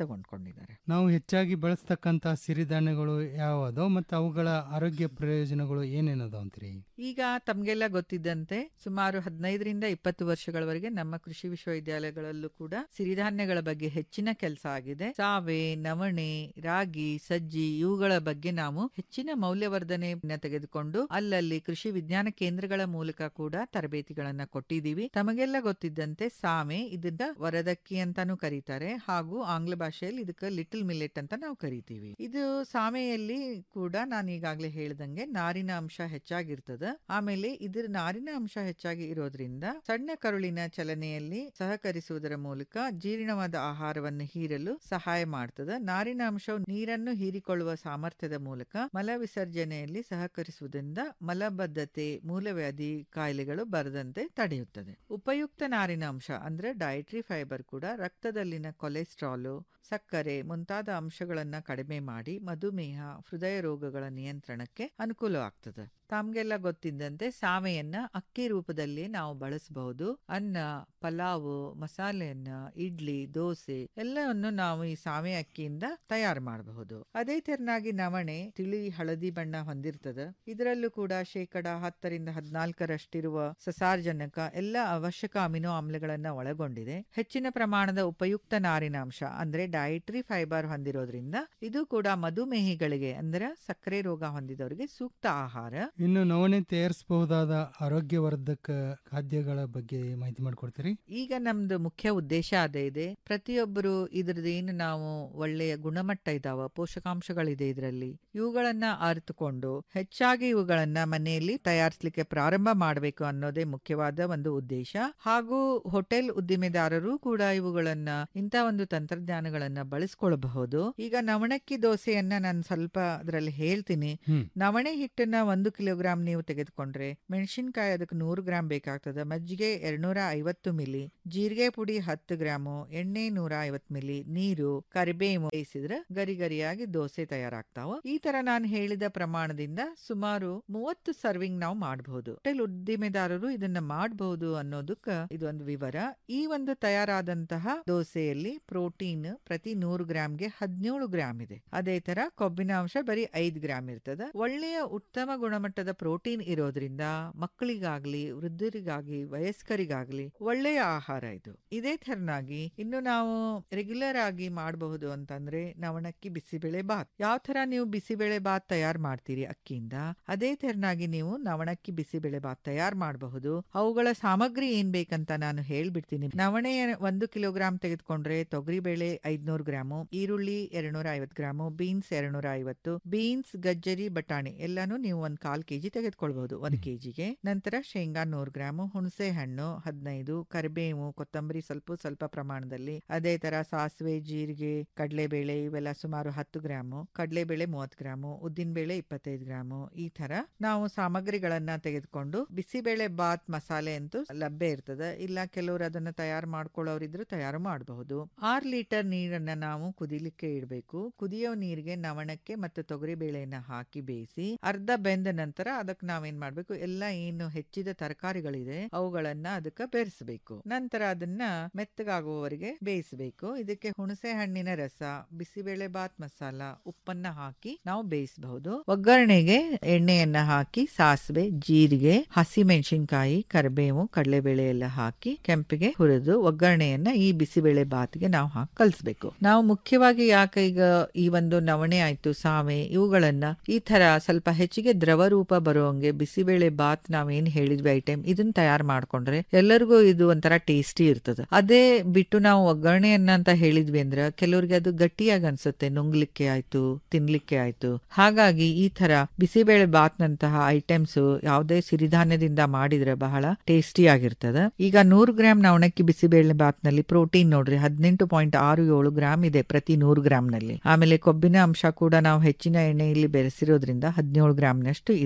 ತಗೊಂಡ್ಕೊಂಡಿದ್ದಾರೆ ನಾವು ಹೆಚ್ಚಾಗಿ ಬಳಸ್ತಕ್ಕಂತ ಸಿರಿಧಾನ್ಯಗಳು ಯಾವದೋ ಮತ್ತು ಅವುಗಳ ಆರೋಗ್ಯ ಪ್ರಯೋಜನಗಳು ಏನೇನದಾವ ಅಂತೀರಿ ಈಗ ತಮ್ಗೆಲ್ಲ ಗೊತ್ತಿದ್ದಂತೆ ಸುಮಾರು ಹದಿನೈದರಿಂದ ಇಪ್ಪತ್ತು ವರ್ಷಗಳವರೆಗೆ ನಮ್ಮ ಕೃಷಿ ವಿಶ್ವವಿದ್ಯಾಲಯಗಳಲ್ಲೂ ಕೂಡ ಸಿರಿಧಾನ್ಯಗಳ ಬಗ್ಗೆ ಹೆಚ್ಚಿನ ಕೆಲಸ ಆಗಿದೆ ಸಾವೆ ನವಣೆ ರಾಗಿ ಸಜ್ಜಿ ಇವುಗಳ ಬಗ್ಗೆ ನಾವು ಹೆಚ್ಚಿನ ಮೌಲ್ಯವರ್ಧನೆಯನ್ನ ತೆಗೆದುಕೊಂಡು ಅಲ್ಲಲ್ಲಿ ಕೃಷಿ ವಿಜ್ಞಾನ ಕೇಂದ್ರಗಳ ಮೂಲಕ ಕೂಡ ತರಬೇತಿಗಳನ್ನ ಕೊಟ್ಟಿದ್ದೀವಿ ತಮಗೆಲ್ಲ ಗೊತ್ತಿದ್ದಂತೆ ಸಾಮೆ ಇದನ್ನ ವರದಕ್ಕಿ ಅಂತಾನೂ ಕರೀತಾರೆ ಹಾಗೂ ಆಂಗ್ಲ ಭಾಷೆಯಲ್ಲಿ ಇದಕ್ಕೆ ಲಿಟಲ್ ಮಿಲೆಟ್ ಅಂತ ನಾವು ಕರಿತೀವಿ ಇದು ಸಾಮೆಯಲ್ಲಿ ಕೂಡ ನಾನು ಈಗಾಗಲೇ ಹೇಳ್ದಂಗೆ ನಾರಿನ ಅಂಶ ಹೆಚ್ಚಾಗಿರ್ತದ ಆಮೇಲೆ ಇದ್ರ ನಾರಿನ ಅಂಶ ಹೆಚ್ಚಾಗಿ ಇರೋದ್ರಿಂದ ಸಣ್ಣ ಕರುಳಿನ ಚಲನೆಯಲ್ಲಿ ಸಹಕರಿಸುವುದರ ಮೂಲಕ ಜೀರ್ಣವಾದ ಆಹಾರವನ್ನು ಹೀರಲು ಸಹಾಯ ಮಾಡ್ತದ ನಾರಿನ ಅಂಶವು ನೀರನ್ನು ಹೀರಿಕೊಳ್ಳುವ ಸಾಮರ್ಥ್ಯದ ಮೂಲಕ ಮಲ ವಿಸರ್ಜನೆಯಲ್ಲಿ ಸಹಕರಿಸುವುದರಿಂದ ಮಲಬದ್ಧತೆ ಮೂಲವ್ಯಾಧಿ ಕಾಯಿಲೆಗಳು ಬರದಂತೆ ತಡೆಯುತ್ತದೆ ಉಪಯುಕ್ತ ನಾರಿನ ಅಂಶ ಅಂದ್ರೆ ಡಯಟ್ರಿ ಫೈಬರ್ ಕೂಡ ರಕ್ತದಲ್ಲಿನ ಕೊಲೆಸ್ಟ್ರಾಲು ಸಕ್ಕರೆ ಮುಂತಾದ ಅಂಶಗಳನ್ನ ಕಡಿಮೆ ಮಾಡಿ ಮಧುಮೇಹ ಹೃದಯ ರೋಗಗಳ ನಿಯಂತ್ರಣಕ್ಕೆ ಅನುಕೂಲವಾಗ್ತದೆ ತಮ್ಗೆಲ್ಲ ಗೊತ್ತಿದ್ದಂತೆ ಸಾವೆಯನ್ನ ಅಕ್ಕಿ ರೂಪದಲ್ಲಿ ನಾವು ಬಳಸಬಹುದು ಅನ್ನ ಪಲಾವು ಮಸಾಲೆಯನ್ನ ಇಡ್ಲಿ ದೋಸೆ ಎಲ್ಲವನ್ನು ನಾವು ಈ ಸಾವೆ ಅಕ್ಕಿಯಿಂದ ತಯಾರು ಮಾಡಬಹುದು ಅದೇ ತೆರನಾಗಿ ನವಣೆ ತಿಳಿ ಹಳದಿ ಬಣ್ಣ ಹೊಂದಿರ್ತದೆ ಇದರಲ್ಲೂ ಕೂಡ ಶೇಕಡ ಹತ್ತರಿಂದ ಹದಿನಾಲ್ಕರಷ್ಟಿರುವ ಸಸಾರ್ಜನಕ ಎಲ್ಲ ಅವಶ್ಯಕ ಅಮಿನೋ ಆಮ್ಲಗಳನ್ನ ಒಳಗೊಂಡಿದೆ ಹೆಚ್ಚಿನ ಪ್ರಮಾಣದ ಉಪಯುಕ್ತ ನಾರಿನಾಂಶ ಅಂದ್ರೆ ಡಯಟ್ರಿ ಫೈಬರ್ ಹೊಂದಿರೋದ್ರಿಂದ ಇದು ಕೂಡ ಮಧುಮೇಹಿಗಳಿಗೆ ಅಂದ್ರೆ ಸಕ್ಕರೆ ರೋಗ ಹೊಂದಿದವರಿಗೆ ಸೂಕ್ತ ಆಹಾರ ಇನ್ನು ನವಣೆ ತಯಾರಿಸಬಹುದಾದ ಆರೋಗ್ಯವರ್ಧಕ ಖಾದ್ಯಗಳ ಬಗ್ಗೆ ಮಾಹಿತಿ ಮಾಡಿಕೊಡ್ತೀರಿ ಈಗ ನಮ್ದು ಮುಖ್ಯ ಉದ್ದೇಶ ಅದೇ ಇದೆ ಪ್ರತಿಯೊಬ್ಬರು ಇದ್ರದ್ದು ಏನು ನಾವು ಒಳ್ಳೆಯ ಗುಣಮಟ್ಟ ಇದಾವ ಪೋಷಕಾಂಶಗಳಿದೆ ಇದರಲ್ಲಿ ಇವುಗಳನ್ನ ಅರಿತುಕೊಂಡು ಹೆಚ್ಚಾಗಿ ಇವುಗಳನ್ನ ಮನೆಯಲ್ಲಿ ತಯಾರಿಸಲಿಕ್ಕೆ ಪ್ರಾರಂಭ ಮಾಡಬೇಕು ಅನ್ನೋದೇ ಮುಖ್ಯವಾದ ಒಂದು ಉದ್ದೇಶ ಹಾಗೂ ಹೋಟೆಲ್ ಉದ್ದಿಮೆದಾರರು ಕೂಡ ಇವುಗಳನ್ನ ಇಂಥ ಒಂದು ತಂತ್ರಜ್ಞಾನಗಳನ್ನ ಬಳಸ್ಕೊಳ್ಬಹುದು ಈಗ ನವಣಕ್ಕಿ ದೋಸೆಯನ್ನ ನಾನು ಸ್ವಲ್ಪ ಅದರಲ್ಲಿ ಹೇಳ್ತೀನಿ ಹ್ಮ್. ನವಣೆ ಹಿಟ್ಟನ್ನ ಒಂದು ಕಿಲೋಗ್ರಾಂ ನೀವು ತೆಗೆದುಕೊಂಡ್ರೆ ಮೆಣಸಿನಕಾಯಿ ಅದಕ್ಕೆ ನೂರು ಗ್ರಾಂ ಬೇಕಾಗ್ತದೆ ಮಜ್ಜಿಗೆ ಎರಡ್ನೂರ ಐವತ್ತು ಮಿಲಿ ಜೀರಿಗೆ ಪುಡಿ ಹತ್ತು ಗ್ರಾಮು ಎಣ್ಣೆ ನೂರ ಐವತ್ ಮಿಲಿ ನೀರು ಕರಿಬೇವು ಬೇಯಿಸಿದ್ರೆ ಗರಿ ಗರಿಯಾಗಿ ದೋಸೆ ತಯಾರಾಗ್ತಾವ ಈ ತರ ನಾನು ಹೇಳಿದ ಪ್ರಮಾಣದಿಂದ ಸುಮಾರು ಮೂವತ್ತು ಸರ್ವಿಂಗ್ ನಾವು ಮಾಡಬಹುದು ಹೋಟೆಲ್ ಉದ್ದಿಮೆದಾರರು ಇದನ್ನ ಮಾಡಬಹುದು ಅನ್ನೋದಕ್ಕ ಇದೊಂದು ವಿವರ ಈ ಒಂದು ತಯಾರಾದಂತಹ ದೋಸೆಯಲ್ಲಿ ಪ್ರೋಟೀನ್ ಪ್ರತಿ ನೂರು ಗ್ರಾಂಗೆ ಹದಿನೇಳು ಗ್ರಾಂ ಇದೆ ಅದೇ ತರ ಕೊಬ್ಬಿನ ಅಂಶ ಬರೀ ಐದ್ ಗ್ರಾಂ ಇರ್ತದ ಒಳ್ಳೆಯ ಉತ್ತಮ ಗುಣಮಟ್ಟದ ಪ್ರೋಟೀನ್ ಇರೋದ್ರಿಂದ ಮಕ್ಕಳಿಗಾಗ್ಲಿ ವೃದ್ಧರಿಗಾಗ್ಲಿ ವಯಸ್ಕರಿಗಾಗ್ಲಿ ಒಳ್ಳೆಯ ಆಹಾರ ಇದು ಇದೇ ತರನಾಗಿ ಇನ್ನು ನಾವು ರೆಗ್ಯುಲರ್ ಆಗಿ ಮಾಡಬಹುದು ಅಂತಂದ್ರೆ ನವಣಕ್ಕಿ ಬಿಸಿಬೇಳೆ ಬಾತ್ ಯಾವ ತರ ನೀವು ಬಿಸಿಬೇಳೆ ಬಾತ್ ತಯಾರು ಮಾಡ್ತೀರಿ ಅಕ್ಕಿಯಿಂದ ಅದೇ ತೆರನಾಗಿ ನೀವು ನವಣಕ್ಕಿ ಬಿಸಿಬೇಳೆ ಬಾತ್ ತಯಾರು ಮಾಡಬಹುದು ಅವುಗಳ ಸಾಮಗ್ರಿ ಏನ್ ಬೇಕಂತ ನಾನು ಹೇಳ್ಬಿಡ್ತೀನಿ ನವಣೆ ಒಂದು ಕಿಲೋಗ್ರಾಂ ತೆಗೆದುಕೊಂಡ್ರೆ ತೊಗರಿಬೇಳೆ ಐದ್ನೂರು ಗ್ರಾಮು ಈರುಳ್ಳಿ ಎರಡ್ನೂರ ಐವತ್ತು ಗ್ರಾಮು ಬೀನ್ಸ್ ಎರಡ್ನೂರ ಐವತ್ತು ಬೀನ್ಸ್ ಗಜ್ಜರಿ ಬಟಾಣಿ ಎಲ್ಲಾನು ನೀವು ಒಂದ್ ಕಾಲ್ ಕೆಜಿ ತೆಗೆದುಕೊಳ್ಬಹುದು ಒಂದ್ ಕೆಜಿಗೆ ನಂತರ ಶೇಂಗಾ ನೂರು ಗ್ರಾಮು ಹುಣಸೆ ಹಣ್ಣು ಹದಿನೈದು ಕರಿಬೇವು ಕೊತ್ತಂಬರಿ ಸ್ವಲ್ಪ ಸ್ವಲ್ಪ ಪ್ರಮಾಣದಲ್ಲಿ ಅದೇ ತರ ಸಾಸಿವೆ ಜೀರಿಗೆ ಕಡಲೆಬೇಳೆ ಇವೆಲ್ಲ ಸುಮಾರು ಹತ್ತು ಗ್ರಾಮು ಕಡಲೆಬೇಳೆ ಮೂವತ್ತು ಗ್ರಾಮು ಉದ್ದಿನಬೇಳೆ ಇಪ್ಪತ್ತೈದು ಗ್ರಾಮು ಈ ತರ ನಾವು ಸಾಮಗ್ರಿಗಳನ್ನ ತೆಗೆದುಕೊಂಡು ಬಿಸಿಬೇಳೆ ಬಾತ್ ಮಸಾಲೆ ಅಂತೂ ಲಭ್ಯ ಇರ್ತದೆ ಇಲ್ಲ ಕೆಲವರು ಅದನ್ನ ತಯಾರು ಮಾಡ್ಕೊಳ್ಳೋರಿದ್ರು ತಯಾರು ಮಾಡಬಹುದು ಆರ್ ಲೀಟರ್ ನೀರನ್ನ ನಾವು ಕುದಿಲಿಕ್ಕೆ ಇಡಬೇಕು ಕುದಿಯೋ ನೀರಿಗೆ ನವಣಕ್ಕೆ ಮತ್ತು ತೊಗರಿ ಬೇಳೆಯನ್ನ ಹಾಕಿ ಬೇಯಿಸಿ ಅರ್ಧ ಬೆಂದ ನಂತರ ಅದಕ್ಕೆ ನಾವೇನ್ ಮಾಡ್ಬೇಕು ಎಲ್ಲ ಏನು ಹೆಚ್ಚಿದ ತರಕಾರಿಗಳಿದೆ ಅವುಗಳನ್ನ ಅದಕ್ಕೆ ಬೆರೆಸಬೇಕು ನಂತರ ಅದನ್ನ ಮೆತ್ತಗಾಗುವವರೆಗೆ ಬೇಯಿಸಬೇಕು ಇದಕ್ಕೆ ಹುಣಸೆ ಹಣ್ಣಿನ ರಸ ಬಿಸಿಬೇಳೆ ಬಾತ್ ಮಸಾಲ ಉಪ್ಪನ್ನ ಹಾಕಿ ನಾವು ಬೇಯಿಸಬಹುದು ಒಗ್ಗರಣೆಗೆ ಎಣ್ಣೆಯನ್ನ ಹಾಕಿ ಸಾಸಿವೆ ಜೀರಿಗೆ ಹಸಿ ಮೆಣಸಿನಕಾಯಿ ಕರಿಬೇವು ಕಡಲೆಬೇಳೆ ಎಲ್ಲ ಹಾಕಿ ಕೆಂಪಿಗೆ ಹುರಿದು ಒಗ್ಗರಣೆಯನ್ನ ಈ ಬಿಸಿಬೇಳೆ ಬಾತ್ಗೆ ನಾವು ಹಾಕಿ ಕಲಿಸ್ಬೇಕು ನಾವು ಮುಖ್ಯವಾಗಿ ಯಾಕೆ ಈಗ ಈ ಒಂದು ನವಣೆ ಆಯ್ತು ಸಾವೆ ಇವುಗಳನ್ನ ಈ ತರ ಸ್ವಲ್ಪ ಹೆಚ್ಚಿಗೆ ದ್ರವ ರೂಪ ಬರುವಂಗೆ ಬಿಸಿಬೇಳೆ ಬಾತ್ ನಾವೇನ್ ಹೇಳಿದ್ವಿ ಐಟಮ್ ಇದನ್ನ ತಯಾರು ಮಾಡ್ಕೊಂಡ್ರೆ ಎಲ್ಲರಿಗೂ ಇದು ಒಂಥರ ಟೇಸ್ಟಿ ಇರ್ತದೆ ಅದೇ ಬಿಟ್ಟು ನಾವು ಒಗ್ಗರಣೆಯನ್ನ ಅಂತ ಹೇಳಿದ್ವಿ ಅಂದ್ರೆ ಕೆಲವ್ರಿಗೆ ಅದು ಗಟ್ಟಿಯಾಗಿ ಅನ್ಸುತ್ತೆ ನುಂಗ್ಲಿಕ್ಕೆ ಆಯ್ತು ತಿನ್ಲಿಕ್ಕೆ ಆಯ್ತು ಹಾಗಾಗಿ ಈ ತರ ಬಿಸಿಬೇಳೆ ಬಾತ್ ನಂತಹ ಐಟಮ್ಸ್ ಯಾವುದೇ ಸಿರಿಧಾನ್ಯದಿಂದ ಮಾಡಿದ್ರೆ ಬಹಳ ಟೇಸ್ಟಿ ಆಗಿರ್ತದೆ ಈಗ ನೂರು ಗ್ರಾಂ ನವಣಕ್ಕಿ ಬಿಸಿಬೇಳೆ ಬಾತ್ ನಲ್ಲಿ ಪ್ರೋಟೀನ್ ನೋಡ್ರಿ ಹದಿನೆಂಟು ಪಾಯಿಂಟ್ ಆರು ಏಳು ಗ್ರಾಮ್ ಇದೆ ಪ್ರತಿ ನೂರು ಗ್ರಾಮ್ ನಲ್ಲಿ ಆಮೇಲೆ ಕೊಬ್ಬಿನ ಅಂಶ ಕೂಡ ನಾವು ಹೆಚ್ಚಿನ ಎಣ್ಣೆಯಲ್ಲಿ ಬೆರೆಸಿರೋದ್ರಿಂದ ಹದಿನೇಳು ಗ್ರಾಮ್ನಷ್ಟು ಇದೆ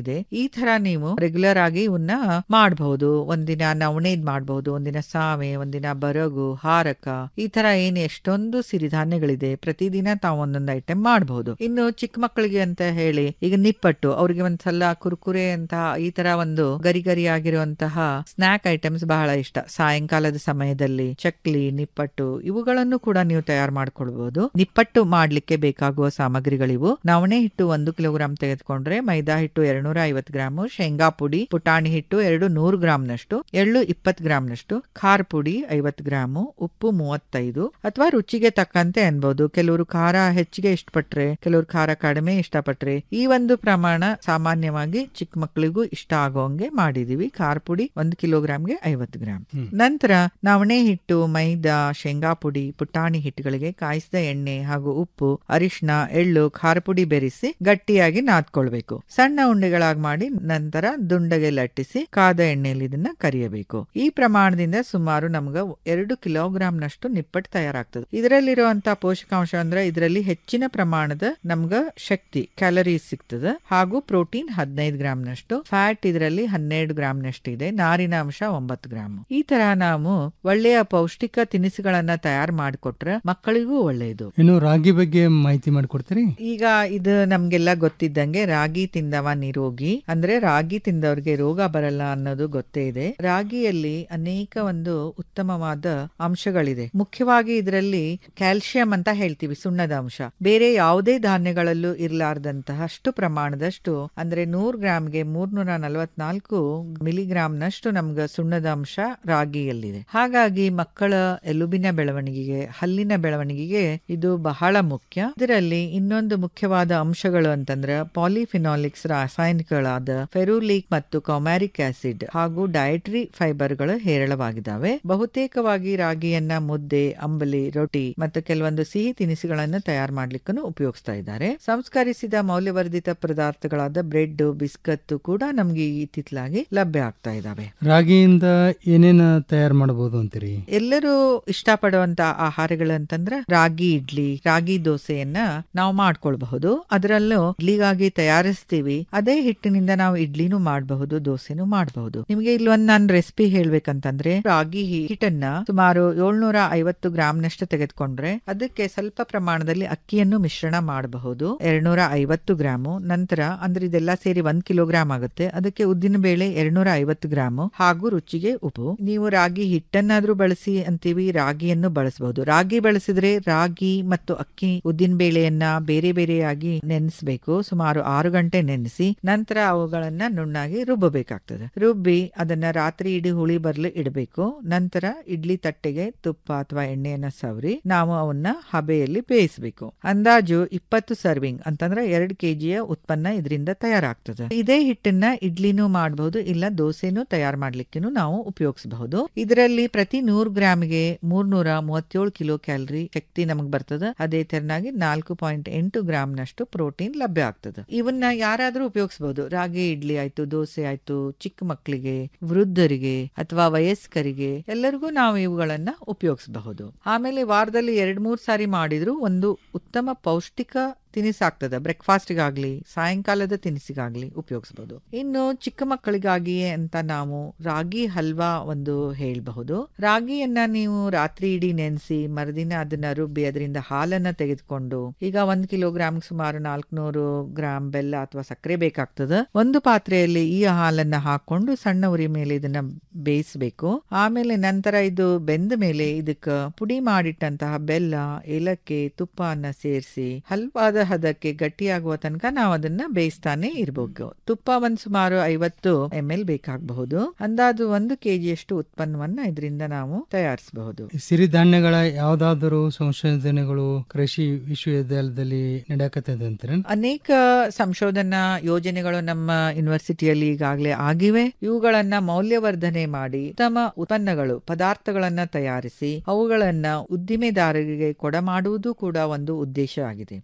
ಇದೆ ಈ ತರ ನೀವು ರೆಗ್ಯುಲರ್ ಆಗಿ ಇವನ್ನ ಮಾಡಬಹುದು ಒಂದಿನ ನವಣೆದ್ ಮಾಡಬಹುದು ಒಂದಿನ ಸಾವೆ ಒಂದಿನ ಬರಗು ಹಾರಕ ಈ ತರ ಏನ್ ಎಷ್ಟೊಂದು ಸಿರಿಧಾನ್ಯಗಳಿದೆ ಪ್ರತಿದಿನ ತಾವು ಒಂದೊಂದು ಐಟಮ್ ಮಾಡಬಹುದು ಇನ್ನು ಚಿಕ್ಕ ಮಕ್ಕಳಿಗೆ ಅಂತ ಹೇಳಿ ಈಗ ನಿಪ್ಪಟ್ಟು ಅವ್ರಿಗೆ ಒಂದ್ಸಲ ಕುರ್ಕುರೆ ಅಂತ ಈ ತರ ಒಂದು ಗರಿ ಗರಿ ಆಗಿರುವಂತಹ ಸ್ನಾಕ್ ಐಟಮ್ಸ್ ಬಹಳ ಇಷ್ಟ ಸಾಯಂಕಾಲದ ಸಮಯದಲ್ಲಿ ಚಕ್ಲಿ ನಿಪ್ಪಟ್ಟು ಇವುಗಳನ್ನು ಕೂಡ ನೀವು ತಯಾರು ಮಾಡ್ಕೊಳ್ಬಹುದು ನಿಪ್ಪಟ್ಟು ಮಾಡ್ಲಿಕ್ಕೆ ಬೇಕಾಗುವ ಸಾಮಗ್ರಿಗಳಿವು ನವಣೆ ಹಿಟ್ಟು ಒಂದು ಕಿಲೋಗ್ರಾಂ ತೆಗೆದುಕೊಂಡ್ರೆ ಮೈದಾ ಹಿಟ್ಟು ಎರಡ್ನೂರ ಐವತ್ತು ಗ್ರಾಮು ಶೇಂಗಾ ಪುಡಿ ಪುಟಾಣಿ ಹಿಟ್ಟು ಎರಡು ನೂರು ಗ್ರಾಂನಷ್ಟು ಎಳ್ಳು ಇಪ್ಪತ್ತು ಗ್ರಾಂನಷ್ಟು ಖಾರ ಪುಡಿ ಐವತ್ತು ಗ್ರಾಮು ಉಪ್ಪು ಮೂವತ್ತೈದು ಅಥವಾ ರುಚಿಗೆ ತಕ್ಕಂತೆ ಅನ್ಬಹುದು ಕೆಲವರು ಖಾರ ಹೆಚ್ಚಿಗೆ ಇಷ್ಟಪಟ್ರೆ ಕೆಲವರು ಖಾರ ಕಡಿಮೆ ಇಷ್ಟಪಟ್ರೆ ಈ ಒಂದು ಪ್ರಮಾಣ ಸಾಮಾನ್ಯವಾಗಿ ಚಿಕ್ಕ ಮಕ್ಕಳಿಗೂ ಇಷ್ಟ ಆಗೋಂಗೆ ಮಾಡಿದೀವಿ ಖಾರ ಪುಡಿ ಒಂದು ಕಿಲೋಗ್ರಾಂಗೆ ಐವತ್ತು ಗ್ರಾಂ ನಂತರ ನವಣೆ ಹಿಟ್ಟು ಮೈದಾ ಶೇಂಗಾ ಪುಡಿ ಪುಟಾಣಿ ಹಿಟ್ಟುಗಳಿಗೆ ಕಾಯಿಸಿದ ಎಣ್ಣೆ ಹಾಗೂ ಉಪ್ಪು ಅರಿಶಿನ ಎಳ್ಳು ಖಾರ ಪುಡಿ ಬೆರೆಸಿ ಗಟ್ಟಿಯಾಗಿ ನಾದ್ಕೊಳ್ಬೇಕು ಸಣ್ಣ ಉಂಡೆಗಳಾಗಿ ಮಾಡಿ ನಂತರ ದುಂಡಗೆ ಲಟ್ಟಿಸಿ ಕಾದ ಎಣ್ಣೆಯಲ್ಲಿ ಇದನ್ನ ಕರಿಯಬೇಕು ಈ ಪ್ರಮಾಣದಿಂದ ಸುಮಾರು ನಮ್ಗ ಎರಡು ಕಿಲೋಗ್ರಾಂ ನಷ್ಟು ನಿಪ್ಪಟ್ಟು ತಯಾರಾಗ್ತದೆ ಇದರಲ್ಲಿರುವಂತಹ ಪೋಷಕಾಂಶ ಅಂದ್ರೆ ಇದರಲ್ಲಿ ಹೆಚ್ಚಿನ ಪ್ರಮಾಣದ ನಮ್ಗ ಶಕ್ತಿ ಕ್ಯಾಲರೀಸ್ ಸಿಗ್ತದೆ ಹಾಗೂ ಪ್ರೋಟೀನ್ ಹದಿನೈದು ಗ್ರಾಂ ನಷ್ಟು ಫ್ಯಾಟ್ ಇದರಲ್ಲಿ ಹನ್ನೆರಡು ಗ್ರಾಂ ನಷ್ಟು ಇದೆ ನಾರಿನ ಅಂಶ ಒಂಬತ್ತು ಗ್ರಾಮ್ ಈ ತರ ನಾವು ಒಳ್ಳೆಯ ಪೌಷ್ಟಿಕ ತಿನಿಸುಗಳನ್ನ ತಯಾರು ಮಾಡಿಕೊಟ್ರೆ ಮಕ್ಕಳಿಗೂ ಒಳ್ಳೆಯದು ಇನ್ನು ರಾಗಿ ಬಗ್ಗೆ ಮಾಹಿತಿ ಮಾಡಿಕೊಡ್ತೀರಿ ಈಗ ಇದು ನಮ್ಗೆಲ್ಲ ಗೊತ್ತಿದ್ದಂಗೆ ರಾಗಿ ತಿಂದವ ನಿರೋಗಿ ಅಂದ್ರೆ ರಾಗಿ ತಿಂದವ್ರಿಗೆ ರೋಗ ಬರಲ್ಲ ಅನ್ನೋದು ಗೊತ್ತೇ ಇದೆ ರಾಗಿಯಲ್ಲಿ ಅನೇಕ ಒಂದು ಉತ್ತಮವಾದ ಅಂಶಗಳಿದೆ ಮುಖ್ಯವಾಗಿ ಇದರಲ್ಲಿ ಕ್ಯಾಲ್ಸಿಯಂ ಅಂತ ಹೇಳ್ತೀವಿ ಸುಣ್ಣದ ಅಂಶ ಬೇರೆ ಯಾವುದೇ ಧಾನ್ಯಗಳಲ್ಲೂ ಇರಲಾರ್ದಂತಹ ಅಷ್ಟು ಪ್ರಮಾಣದಷ್ಟು ಅಂದ್ರೆ ನೂರ್ ಗ್ರಾಮ್ಗೆ ಮೂರ್ನೂರ ನಲವತ್ನಾಲ್ಕು ಮಿಲಿಗ್ರಾಂನಷ್ಟು ನಮ್ಗೆ ಸುಣ್ಣದ ಅಂಶ ರಾಗಿಯಲ್ಲಿದೆ ಹಾಗಾಗಿ ಮಕ್ಕಳ ಎಲುಬಿನ ಬೆಳವಣಿಗೆಗೆ ಹಲ್ಲಿನ ಬೆಳವಣಿಗೆಗೆ ಇದು ಬಹಳ ಮುಖ್ಯ ಇದರಲ್ಲಿ ಇನ್ನೊಂದು ಮುಖ್ಯವಾದ ಅಂಶಗಳು ಅಂತಂದ್ರೆ ಪಾಲಿಫಿನಾಲಿಕ್ಸ್ ರಾಸಾಯನಿಕಗಳಾದ ಫೆರುಲಿಕ್ ಮತ್ತು ಕೌಮ್ಯಾರಿಕ್ ಆಸಿಡ್ ಹಾಗೂ ಡಯಟರಿ ಫೈಬರ್ಗಳು ಹೇರಳವಾಗಿದ್ದಾವೆ ಬಹುತೇಕವಾಗಿ ರಾಗಿಯನ್ನ ಮುದ್ದೆ ಅಂಬಲಿ ರೊಟ್ಟಿ ಮತ್ತು ಕೆಲವೊಂದು ಸಿಹಿ ತಿನಿಸುಗಳನ್ನು ತಯಾರು ಮಾಡ್ಲಿಕ್ಕೂ ಉಪಯೋಗಿಸ್ತಾ ಇದ್ದಾರೆ ಸಂಸ್ಕರಿಸಿದ ಮೌಲ್ಯವರ್ಧಿತ ಪದಾರ್ಥಗಳಾದ ಬ್ರೆಡ್ ಬಿಸ್ಕತ್ ಕೂಡ ನಮ್ಗೆ ಇತ್ತಿತ್ತಲಾಗಿ ಲಭ್ಯ ಆಗ್ತಾ ಇದಾವೆ ರಾಗಿಯಿಂದ ಏನೇನ ತಯಾರು ಮಾಡಬಹುದು ಅಂತೀರಿ ಎಲ್ಲರೂ ಇಷ್ಟಪಡುವಂತ ಆಹಾರಗಳು ಅಂತಂದ್ರೆ ರಾಗಿ ಇಡ್ಲಿ ರಾಗಿ ದೋಸೆಯನ್ನ ನಾವು ಮಾಡ್ಕೊಳ್ಬಹುದು ಅದರಲ್ಲೂ ಇಡ್ಲಿಗಾಗಿ ತಯಾರಿಸ್ತೀವಿ ಅದೇ ಹಿಟ್ಟಿನಿಂದ ನಾವು ಇಡ್ಲಿನೂ ಮಾಡಬಹುದು ದೋಸೆನೂ ಮಾಡಬಹುದು ನಿಮ್ಗೆ ಇಲ್ಲೊಂದ್ ನಾನು ರೆಸಿಪಿ ಹೇಳ್ಬೇಕಂತಂದ್ರೆ ರಾಗಿ ಹಿ- ಹಿಟ್ಟನ್ನ ಸುಮಾರು ಏಳ್ನೂರ ಐವತ್ತು ಗ್ರಾಂನಷ್ಟು ತೆಗೆದುಕೊಂಡ್ರೆ ಅದಕ್ಕೆ ಸ್ವಲ್ಪ ಪ್ರಮಾಣದಲ್ಲಿ ಅಕ್ಕಿಯನ್ನು ಮಿಶ್ರಣ ಮಾಡಬಹುದು ಎರಡ್ನೂರ ಐವತ್ತು ಗ್ರಾಮು ನಂತರ ಅಂದ್ರೆ ಇದೆಲ್ಲ ಸೇರಿ ಒಂದ್ ಕಿಲೋಗ್ರಾಮ್ ಆಗುತ್ತೆ ಅದಕ್ಕೆ ಉದ್ದಿನ ಬೇಳೆ ಎರಡ್ನೂರ ಐವತ್ತು ಗ್ರಾಮು ಹಾಗೂ ರುಚಿಗೆ ಉಪ್ಪು ನೀವು ರಾಗಿ ಹಿಟ್ಟನ್ನಾದ್ರೂ ಬಳಸಿ ಅಂತೀವಿ ರಾಗಿಯನ್ನು ಬಳಸಬಹುದು ರಾಗಿ ಬಳಸಿದ್ರೆ ರಾಗಿ ಮತ್ತು ಅಕ್ಕಿ ಉದ್ದಿನ ಬೇಳೆಯನ್ನ ಬೇರೆ ಬೇರೆಯಾಗಿ ನೆನೆಸಬೇಕು ಸುಮಾರು ಆರು ಗಂಟೆ ನೆನೆಸಿ ನಂತರ ಅವುಗಳನ್ನ ನುಣ್ಣಾಗಿ ರುಬ್ಬಬೇಕಾಗ್ತದೆ ರುಬ್ಬಿ ಅದನ್ನ ರಾತ್ರಿ ಇಡೀ ಹುಳಿ ಬರ್ಲು ಇಡಬೇಕು ನಂತರ ಇಡ್ಲಿ ತಟ್ಟೆಗೆ ತುಪ್ಪ ಅಥವಾ ಎಣ್ಣೆಯನ್ನ ಸವರಿ ನಾವು ಅವನ್ನ ಹಬೆಯಲ್ಲಿ ಬೇಯಿಸಬೇಕು ಅಂದಾಜು ಇಪ್ಪತ್ತು ಸರ್ವಿಂಗ್ ಅಂತಂದ್ರೆ ಎರಡು ಕೆಜಿಯ ಉತ್ಪನ್ನ ಇದರಿಂದ ತಯಾರಾಗ್ತದೆ ಇದೇ ಹಿಟ್ಟನ್ನ ಇಡ್ಲಿನೂ ಮಾಡಬಹುದು ಇಲ್ಲ ದೋಸೆನೂ ತಯಾರು ಮಾಡ್ಲಿಕ್ಕೂ ನಾವು ಉಪಯೋಗಿಸಬಹುದು ಇದರಲ್ಲಿ ಪ್ರತಿ ನೂರು ಗ್ರಾಮ್ಗೆ ಮೂರ್ನೂರ ಮೂವತ್ತೇಳು ಕಿಲೋ ಕ್ಯಾಲರಿ ಶಕ್ತಿ ನಮಗ್ ಬರ್ತದೆ ಅದೇ ತೆರನಾಗಿ ನಾಲ್ಕು ಪಾಯಿಂಟ್ ಎಂಟು ಗ್ರಾಮ್ ನಷ್ಟು ಪ್ರೋಟೀನ್ ಲಭ್ಯ ಆಗ್ತದೆ ಇವನ್ನ ಯಾರಾದ್ರೂ ಉಪಯೋಗಿಸಬಹುದು ರಾಗಿ ಇಡ್ಲಿ ಆಯ್ತು ದೋಸೆ ಆಯ್ತು ಚಿಕ್ಕ ಮಕ್ಕಳಿಗೆ ವೃದ್ಧರಿಗೆ ಅಥವಾ ವಯಸ್ಕರಿಗೆ ಎಲ್ಲರಿಗೂ ನಾವು ಇವುಗಳನ್ನ ಉಪಯೋಗಿಸಬಹುದು ಆಮೇಲೆ ವಾರದಲ್ಲಿ ಎರಡ್ ಮೂರ್ ಸಾರಿ ಮಾಡಿದ್ರು ಒಂದು ಉತ್ತಮ ಪೌಷ್ಟಿಕ ತಿನಿಸಾಗ್ತದೆ ಬ್ರೇಕ್ಫಾಸ್ಟ್ಗಾಗ್ಲಿ ಸಾಯಂಕಾಲದ ತಿನಿಸಿಗಾಗ್ಲಿ ಉಪಯೋಗಿಸಬಹುದು ಇನ್ನು ಚಿಕ್ಕ ಮಕ್ಕಳಿಗಾಗಿಯೇ ಅಂತ ನಾವು ರಾಗಿ ಹಲ್ವಾ ಒಂದು ಹೇಳಬಹುದು ರಾಗಿಯನ್ನ ನೀವು ರಾತ್ರಿ ಇಡೀ ನೆನೆಸಿ ಮರುದಿನ ಅದನ್ನ ರುಬ್ಬಿ ಅದರಿಂದ ಹಾಲನ್ನ ತೆಗೆದುಕೊಂಡು ಈಗ ಒಂದ್ ಕಿಲೋಗ್ರಾಮ್ ಸುಮಾರು ನಾಲ್ಕುನೂರು ಗ್ರಾಮ್ ಬೆಲ್ಲ ಅಥವಾ ಸಕ್ಕರೆ ಬೇಕಾಗ್ತದೆ ಒಂದು ಪಾತ್ರೆಯಲ್ಲಿ ಈ ಹಾಲನ್ನ ಹಾಕೊಂಡು ಸಣ್ಣ ಉರಿ ಮೇಲೆ ಇದನ್ನ ಬೇಯಿಸಬೇಕು ಆಮೇಲೆ ನಂತರ ಇದು ಬೆಂದ ಮೇಲೆ ಇದಕ್ಕ ಪುಡಿ ಮಾಡಿಟ್ಟಂತಹ ಬೆಲ್ಲ ಏಲಕ್ಕಿ ತುಪ್ಪನ ಸೇರಿಸಿ ಹಲ್ವಾದ ಹದಕ್ಕೆ ಗಟ್ಟಿಯಾಗುವ ತನಕ ನಾವು ಅದನ್ನ ಬೇಯಿಸ್ತಾನೆ ಇರಬೇಕು ತುಪ್ಪ ಒಂದ್ ಸುಮಾರು ಐವತ್ತು ಎಂ ಎಲ್ ಬೇಕಾಗಬಹುದು ಅಂದಾಜು ಒಂದು ಕೆಜಿಯಷ್ಟು ಉತ್ಪನ್ನವನ್ನ ಇದರಿಂದ ನಾವು ತಯಾರಿಸಬಹುದು ಸಿರಿಧಾನ್ಯಗಳ ಯಾವ್ದಾದರೂ ಸಂಶೋಧನೆಗಳು ಕೃಷಿ ವಿಶ್ವವಿದ್ಯಾಲಯದಲ್ಲಿ ನಡೆಯಕತ್ತದೆ ಅಂತೀರ ಅನೇಕ ಸಂಶೋಧನಾ ಯೋಜನೆಗಳು ನಮ್ಮ ಯೂನಿವರ್ಸಿಟಿಯಲ್ಲಿ ಈಗಾಗಲೇ ಆಗಿವೆ ಇವುಗಳನ್ನ ಮೌಲ್ಯವರ್ಧನೆ ಮಾಡಿ ಉತ್ತಮ ಉತ್ಪನ್ನಗಳು ಪದಾರ್ಥಗಳನ್ನ ತಯಾರಿಸಿ ಅವುಗಳನ್ನ ಉದ್ದಿಮೆದಾರರಿಗೆ ಕೊಡಮಾಡುವುದು ಕೂಡ ಒಂದು ಉದ್ದೇಶ ಆಗಿದೆ ಈ ತಂತ್ರ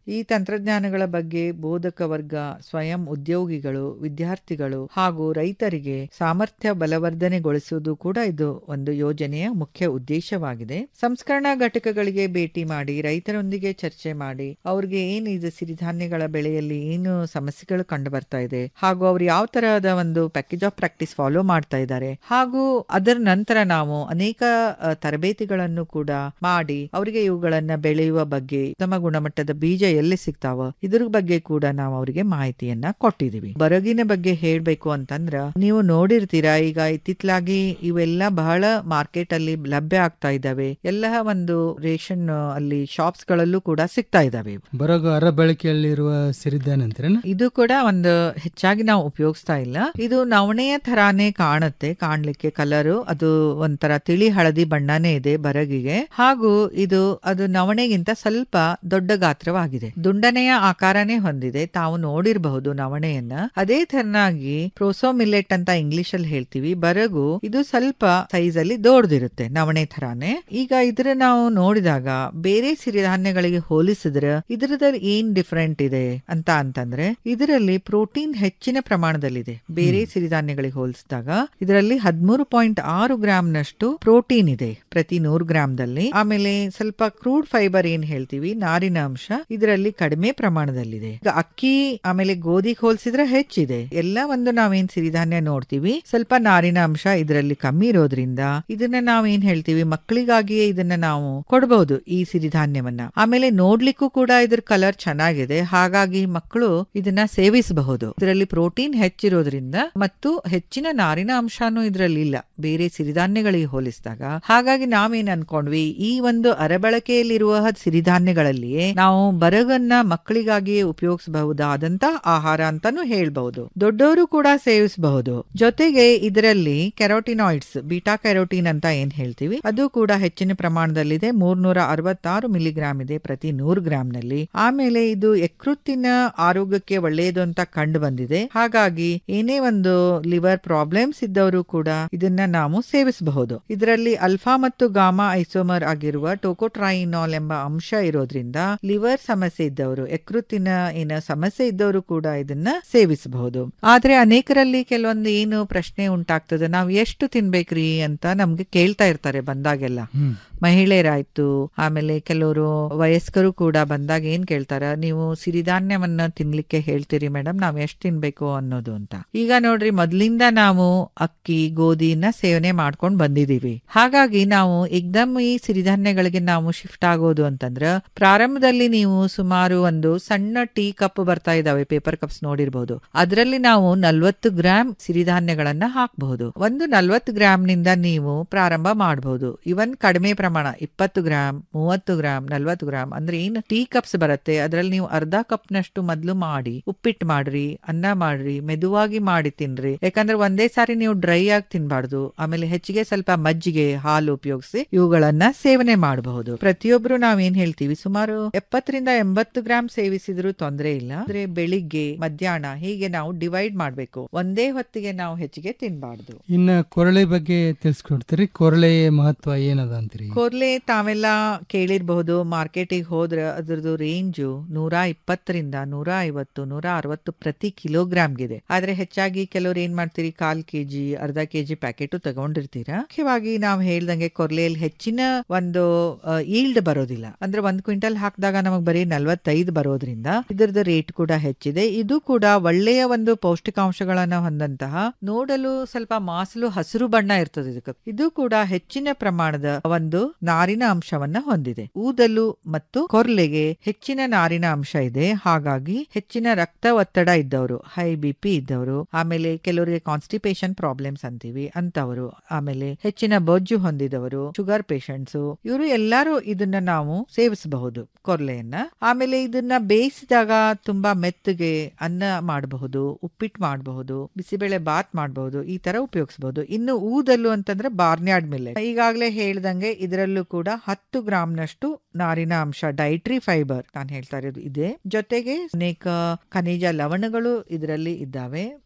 ತಂತ್ರಜ್ಞಾನಗಳ ಬಗ್ಗೆ ಬೋಧಕ ವರ್ಗ ಸ್ವಯಂ ಉದ್ಯೋಗಿಗಳು ವಿದ್ಯಾರ್ಥಿಗಳು ಹಾಗೂ ರೈತರಿಗೆ ಸಾಮರ್ಥ್ಯ ಬಲವರ್ಧನೆಗೊಳಿಸುವುದು ಕೂಡ ಇದು ಒಂದು ಯೋಜನೆಯ ಮುಖ್ಯ ಉದ್ದೇಶವಾಗಿದೆ ಸಂಸ್ಕರಣಾ ಘಟಕಗಳಿಗೆ ಭೇಟಿ ಮಾಡಿ ರೈತರೊಂದಿಗೆ ಚರ್ಚೆ ಮಾಡಿ ಅವ್ರಿಗೆ ಏನು ಇದು ಸಿರಿಧಾನ್ಯಗಳ ಬೆಳೆಯಲ್ಲಿ ಏನು ಸಮಸ್ಯೆಗಳು ಕಂಡು ಬರ್ತಾ ಇದೆ ಹಾಗೂ ಅವ್ರು ಯಾವ ತರಹದ ಒಂದು ಪ್ಯಾಕೇಜ್ ಆಫ್ ಪ್ರಾಕ್ಟೀಸ್ ಫಾಲೋ ಮಾಡ್ತಾ ಇದ್ದಾರೆ ಹಾಗೂ ಅದರ ನಂತರ ನಾವು ಅನೇಕ ಅ, ತರಬೇತಿಗಳನ್ನು ಕೂಡ ಮಾಡಿ ಅವರಿಗೆ ಇವುಗಳನ್ನ ಬೆಳೆಯುವ ಬಗ್ಗೆ ಉತ್ತಮ ಗುಣಮಟ್ಟದ ಬೀಜ ಎಲ್ಲಿ ಸಿಗ್ತಾವ ಇದ್ರ ಬಗ್ಗೆ ಕೂಡ ನಾವು ಅವರಿಗೆ ಮಾಹಿತಿಯನ್ನ ಕೊಟ್ಟಿದೀವಿ ಬರಗಿನ ಬಗ್ಗೆ ಹೇಳ್ಬೇಕು ಅಂತಂದ್ರ ನೀವು ನೋಡಿರ್ತೀರಾ ಈಗ ಇತ್ತಿತ್ಲಾಗಿ ಇವೆಲ್ಲ ಬಹಳ ಮಾರ್ಕೆಟ್ ಅಲ್ಲಿ ಲಭ್ಯ ಆಗ್ತಾ ಇದ್ದಾವೆ ಎಲ್ಲ ಒಂದು ರೇಷನ್ ಅಲ್ಲಿ ಶಾಪ್ಸ್ ಗಳಲ್ಲೂ ಕೂಡ ಸಿಗ್ತಾ ಇದಾವೆ ಬರೋಗ ಅರ ಬಳಕೆಯಲ್ಲಿರುವ ಸಿರಿಧಾನ್ಯ ಅಂತೀರೇನ ಇದು ಕೂಡ ಒಂದು ಹೆಚ್ಚಾಗಿ ನಾವು ಉಪಯೋಗಿಸ್ತಾ ಇಲ್ಲ ಇದು ನವಣೆಯ ತರಾನೇ ಕಾಣುತ್ತೆ ಕಾಣ್ಲಿಕ್ಕೆ ಕಲರು ಅದು ಒಂಥರ ತಿಳಿ ಹಳದಿ ಬಣ್ಣನೇ ಇದೆ ಬರಗಿಗೆ ಹಾಗೂ ಇದು ಅದು ನವಣೆಗಿಂತ ಸ್ವಲ್ಪ ದೊಡ್ಡ ಗಾತ್ರವಾಗಿದೆ ದುಂಡನೆಯ ಆಕಾರನೇ ಹೊಂದಿದೆ ತಾವು ನೋಡಿರಬಹುದು ನವಣೆಯನ್ನ ಅದೇ ತರನಾಗಿ ಪ್ರೋಸೋ ಮಿಲ್ಲೆಟ್ ಅಂತ ಇಂಗ್ಲಿಷ್ ಅಲ್ಲಿ ಹೇಳ್ತೀವಿ ಬರಗು ಇದು ಸ್ವಲ್ಪ ಸೈಜ್ ಅಲ್ಲಿ ದೊಡ್ಡದಿರುತ್ತೆ ನವಣೆ ತರಾನೇ ಈಗ ಇದ್ರ ನಾವು ನೋಡಿದಾಗ ಬೇರೆ ಸಿರಿಧಾನ್ಯಗಳಿಗೆ ಹೋಲಿಸಿದ್ರೆ ಇದ್ರದಲ್ಲಿ ಏನ್ ಡಿಫರೆಂಟ್ ಇದೆ ಅಂತ ಅಂತಂದ್ರೆ ಇದರಲ್ಲಿ ಪ್ರೋಟೀನ್ ಹೆಚ್ಚಿನ ಪ್ರಮಾಣದಲ್ಲಿದೆ ಬೇರೆ ಸಿರಿಧಾನ್ಯಗಳಿಗೆ ಹೋಲಿಸಿದಾಗ ಇದರಲ್ಲಿ ಹದಿಮೂರು ಪಾಯಿಂಟ್ ಆರು ಗ್ರಾಮ್ ನಷ್ಟು ಪ್ರೋಟೀನ್ ಇದೆ ಪ್ರತಿ ನೂರು ಗ್ರಾಮ್ದಲ್ಲಿ ಆಮೇಲೆ ಸ್ವಲ್ಪ ಕ್ರೂಡ್ ಫೈಬರ್ ಏನ್ ಹೇಳ್ತೀವಿ ನಾರಿನ ಅಂಶ ಇದರಲ್ಲಿ ಕಡಿಮೆ ಪ್ರಮಾಣದಲ್ಲಿದೆ ಈಗ ಅಕ್ಕಿ ಆಮೇಲೆ ಗೋಧಿಗೆ ಹೋಲಿಸಿದ್ರೆ ಹೆಚ್ಚಿದೆ ಎಲ್ಲ ಒಂದು ನಾವೇನ್ ಸಿರಿಧಾನ್ಯ ನೋಡ್ತೀವಿ ಸ್ವಲ್ಪ ನಾರಿನ ಅಂಶ ಇದರಲ್ಲಿ ಕಮ್ಮಿ ಇರೋದ್ರಿಂದ ಇದನ್ನ ನಾವೇನ್ ಹೇಳ್ತೀವಿ ಮಕ್ಕಳಿಗಾಗಿಯೇ ಇದನ್ನ ನಾವು ಕೊಡಬಹುದು ಈ ಸಿರಿಧಾನ್ಯವನ್ನ ಆಮೇಲೆ ನೋಡ್ಲಿಕ್ಕೂ ಕೂಡ ಇದ್ರ ಕಲರ್ ಚೆನ್ನಾಗಿದೆ ಹಾಗಾಗಿ ಮಕ್ಕಳು ಇದನ್ನ ಸೇವಿಸಬಹುದು ಇದರಲ್ಲಿ ಪ್ರೋಟೀನ್ ಹೆಚ್ಚಿರೋದ್ರಿಂದ ಮತ್ತು ಹೆಚ್ಚಿನ ನಾರಿನ ಅಂಶನೂ ಇದರಲ್ಲಿ ಇಲ್ಲ ಬೇರೆ ಸಿರಿಧಾನ್ಯಗಳಿಗೆ ಹೋಲಿಸಿದಾಗ ಹಾಗಾಗಿ ನಾವೇನ್ ಅನ್ಕೊಂಡ್ವಿ ಈ ಒಂದು ಅರಬಳಕೆಯಲ್ಲಿರುವ ಸಿರಿಧಾನ್ಯಗಳಲ್ಲಿಯೇ ನಾವು ಬರಗನ್ನ ಮಕ್ಕಳಿಗಾಗಿಯೇ ಉಪಯೋಗಿಸಬಹುದಾದಂತ ಆಹಾರ ಅಂತಾನು ಹೇಳ್ಬಹುದು ದೊಡ್ಡವರು ಕೂಡ ಸೇವಿಸಬಹುದು ಜೊತೆಗೆ ಇದರಲ್ಲಿ ಕೆರೋಟಿನಾಯ್ಡ್ಸ್ ಬೀಟಾ ಕೆರೋಟಿನ್ ಅಂತ ಏನ್ ಹೇಳ್ತೀವಿ ಅದು ಕೂಡ ಹೆಚ್ಚಿನ ಪ್ರಮಾಣದಲ್ಲಿದೆ ಮೂರ್ನೂರ ಅರವತ್ತಾರು ಮಿಲಿಗ್ರಾಮ್ ಇದೆ ಪ್ರತಿ ನೂರು ಗ್ರಾಮ್ ನಲ್ಲಿ ಆಮೇಲೆ ಇದು ಯಕೃತ್ತಿನ ಆರೋಗ್ಯಕ್ಕೆ ಒಳ್ಳೆಯದು ಅಂತ ಕಂಡು ಬಂದಿದೆ ಹಾಗಾಗಿ ಏನೇ ಒಂದು ಲಿವರ್ ಪ್ರಾಬ್ಲಮ್ಸ್ ಇದ್ದವರು ಕೂಡ ಇದನ್ನ ನಾವು ಸೇವಿಸಬಹುದು ಇದರಲ್ಲಿ ಅಲ್ಫಾ ಮತ್ತು ಗಾಮಾ ಐಸೋಮರ್ ಆಗಿರುವ ಟೋಕೋಟ್ರಾಯಿನಾಲ್ ಎಂಬ ಅಂಶ ಇರೋದ್ರಿಂದ ಲಿವರ್ ಸಮಸ್ಯೆ ಇದ್ದವರು ಯಕೃತ್ತಿನ ಏನ ಸಮಸ್ಯೆ ಇದ್ದವರು ಕೂಡ ಇದನ್ನ ಸೇವಿಸಬಹುದು ಆದ್ರೆ ಅನೇಕರಲ್ಲಿ ಕೆಲವೊಂದು ಏನು ಪ್ರಶ್ನೆ ಉಂಟಾಗ್ತದೆ ನಾವು ಎಷ್ಟು ತಿನ್ಬೇಕ್ರಿ ಅಂತ ನಮ್ಗೆ ಕೇಳ್ತಾ ಇರ್ತಾರೆ ಬಂದಾಗೆಲ್ಲ ಮಹಿಳೆಯರಾಯ್ತು ಆಮೇಲೆ ಕೆಲವರು ವಯಸ್ಕರು ಕೂಡ ಬಂದಾಗ ಏನ್ ಕೇಳ್ತಾರ ನೀವು ಸಿರಿಧಾನ್ಯವನ್ನ ತಿನ್ಲಿಕ್ಕೆ ಹೇಳ್ತೀರಿ ಮೇಡಮ್ ನಾವ್ ಎಷ್ಟ್ ತಿನ್ಬೇಕು ಅನ್ನೋದು ಅಂತ ಈಗ ನೋಡ್ರಿ ಮೊದ್ಲಿಂದ ನಾವು ಅಕ್ಕಿ ಗೋಧಿನ ಸೇವನೆ ಮಾಡ್ಕೊಂಡ್ ಬಂದಿದೀವಿ ಹಾಗಾಗಿ ನಾವು ಏಕ್ದಮ್ ಈ ಸಿರಿಧಾನ್ಯಗಳಿಗೆ ನಾವು ಶಿಫ್ಟ್ ಆಗೋದು ಅಂತಂದ್ರ ಪ್ರಾರಂಭದಲ್ಲಿ ನೀವು ಸುಮಾರು ಒಂದು ಸಣ್ಣ ಟೀ ಕಪ್ ಬರ್ತಾ ಇದಾವೆ ಪೇಪರ್ ಕಪ್ಸ್ ನೋಡಿರ್ಬಹುದು ಅದರಲ್ಲಿ ನಾವು ನಲ್ವತ್ತು ಗ್ರಾಮ್ ಸಿರಿಧಾನ್ಯಗಳನ್ನ ಹಾಕಬಹುದು ಒಂದು ನಲ್ವತ್ತು ಗ್ರಾಮ್ ನಿಂದ ನೀವು ಪ್ರಾರಂಭ ಮಾಡಬಹುದು ಇವನ್ ಕಡಿಮೆ ಪ್ರಮಾಣ ಇಪ್ಪತ್ತು ಗ್ರಾಮ್ ಮೂವತ್ತು ಗ್ರಾಮ್ ನಲ್ವತ್ತು ಗ್ರಾಮ್ ಅಂದ್ರೆ ಏನು ಟೀ ಕಪ್ಸ್ ಬರುತ್ತೆ ಅದ್ರಲ್ಲಿ ನೀವು ಅರ್ಧ ಕಪ್ ನಷ್ಟು ಮೊದ್ಲು ಮಾಡಿ ಉಪ್ಪಿಟ್ಟು ಮಾಡ್ರಿ ಅನ್ನ ಮಾಡ್ರಿ ಮೆದುವಾಗಿ ಮಾಡಿ ತಿನ್ರಿ ಯಾಕಂದ್ರೆ ಒಂದೇ ಸಾರಿ ನೀವು ಡ್ರೈ ಆಗಿ ತಿನ್ಬಾರ್ದು ಆಮೇಲೆ ಹೆಚ್ಚಿಗೆ ಸ್ವಲ್ಪ ಮಜ್ಜಿಗೆ ಹಾಲು ಉಪಯೋಗಿಸಿ ಇವುಗಳನ್ನ ಸೇವನೆ ಮಾಡಬಹುದು ಪ್ರತಿಯೊಬ್ರು ನಾವೇನ್ ಹೇಳ್ತೀವಿ ಸುಮಾರು ಎಪ್ಪತ್ತರಿಂದ ಎಂಬತ್ತು ಗ್ರಾಮ್ ಸೇವಿಸಿದ್ರು ತೊಂದರೆ ಇಲ್ಲ ಅಂದ್ರೆ ಬೆಳಿಗ್ಗೆ ಮಧ್ಯಾಹ್ನ ಹೀಗೆ ನಾವು ಡಿವೈಡ್ ಮಾಡ್ಬೇಕು ಒಂದೇ ಹೊತ್ತಿಗೆ ನಾವು ಹೆಚ್ಚಿಗೆ ತಿನ್ಬಾರ್ದು ಇನ್ನ ಕೊರಳೆ ಬಗ್ಗೆ ತಿಳಿಸ್ಕೊಡ್ತೀರಿ ಕೊರಳೆ ಮಹತ್ವ ಏನದ ಅಂತೀರಿ ಕೊರ್ಲೆ ತಾವೆಲ್ಲ ಕೇಳಿರಬಹುದು ಮಾರ್ಕೆಟಿಗೆ ಹೋದ್ರೆ ಅದ್ರದ್ದು ರೇಂಜು ನೂರ ಇಪ್ಪತ್ತರಿಂದ ನೂರ ಐವತ್ತು ನೂರ ಅರವತ್ತು ಪ್ರತಿ ಕಿಲೋಗ್ರಾಮ್ಗಿದೆ ಆದ್ರೆ ಹೆಚ್ಚಾಗಿ ಕೆಲವ್ರು ಏನ್ ಮಾಡ್ತೀರಿ ಕಾಲ್ ಕೆಜಿ ಅರ್ಧ ಕೆಜಿ ಪ್ಯಾಕೆಟ್ ತಗೊಂಡಿರ್ತೀರಾ ಮುಖ್ಯವಾಗಿ ನಾವು ಹೇಳ್ದಂಗೆ ಕೊರ್ಲೆಯಲ್ಲಿ ಹೆಚ್ಚಿನ ಒಂದು ಈಲ್ಡ್ ಬರೋದಿಲ್ಲ ಅಂದ್ರೆ ಒಂದ್ ಕ್ವಿಂಟಲ್ ಹಾಕಿದಾಗ ನಮಗ್ ಬರೀ ನಲ್ವತ್ತೈದು ಬರೋದ್ರಿಂದ ಇದರದ ರೇಟ್ ಕೂಡ ಹೆಚ್ಚಿದೆ ಇದು ಕೂಡ ಒಳ್ಳೆಯ ಒಂದು ಪೌಷ್ಟಿಕಾಂಶಗಳನ್ನ ಹೊಂದಂತಹ ನೋಡಲು ಸ್ವಲ್ಪ ಮಾಸಲು ಹಸಿರು ಬಣ್ಣ ಇರ್ತದೆ ಇದಕ್ಕೆ ಇದು ಕೂಡ ಹೆಚ್ಚಿನ ಪ್ರಮಾಣದ ಒಂದು ನಾರಿನ ಅಂಶವನ್ನ ಹೊಂದಿದೆ ಊದಲು ಮತ್ತು ಕೊರ್ಲೆಗೆ ಹೆಚ್ಚಿನ ನಾರಿನ ಅಂಶ ಇದೆ ಹಾಗಾಗಿ ಹೆಚ್ಚಿನ ರಕ್ತ ಒತ್ತಡ ಇದ್ದವರು ಹೈ ಬಿ ಪಿ ಇದ್ದವರು ಆಮೇಲೆ ಕೆಲವರಿಗೆ ಕಾನ್ಸ್ಟಿಪೇಷನ್ ಪ್ರಾಬ್ಲಮ್ಸ್ ಅಂತೀವಿ ಅಂತವರು ಆಮೇಲೆ ಹೆಚ್ಚಿನ ಬೊಜ್ಜು ಹೊಂದಿದವರು ಶುಗರ್ ಪೇಷಂಟ್ಸ್ ಇವರು ಎಲ್ಲರೂ ಇದನ್ನ ನಾವು ಸೇವಿಸಬಹುದು ಕೊರ್ಲೆಯನ್ನ ಆಮೇಲೆ ಇದನ್ನ ಬೇಯಿಸಿದಾಗ ತುಂಬಾ ಮೆತ್ತಗೆ ಅನ್ನ ಮಾಡಬಹುದು ಉಪ್ಪಿಟ್ಟು ಮಾಡಬಹುದು ಬಿಸಿಬೇಳೆ ಬಾತ್ ಮಾಡಬಹುದು ಈ ತರ ಉಪಯೋಗಿಸಬಹುದು ಇನ್ನು ಊದಲು ಅಂತಂದ್ರೆ ಬಾರ್ನ್ಯಾರ್ಡ್ ಮಿಲ್ಲೆಟ್ ಈಗಾಗಲೇ ಹೇಳ್ದಂಗೆ ಇದರಲ್ಲೂ ಕೂಡ ಹತ್ತು ಗ್ರಾಮ್ ನಷ್ಟು ನಾರಿನ ಅಂಶ ಡೈಟ್ರಿ ಫೈಬರ್ ನಾನು ಹೇಳ್ತಾ ಇರೋದು ಇದೆ ಜೊತೆಗೆ ಅನೇಕ ಖನಿಜ ಲವಣಗಳು ಇದರಲ್ಲಿ ಇದ್ದಾವೆ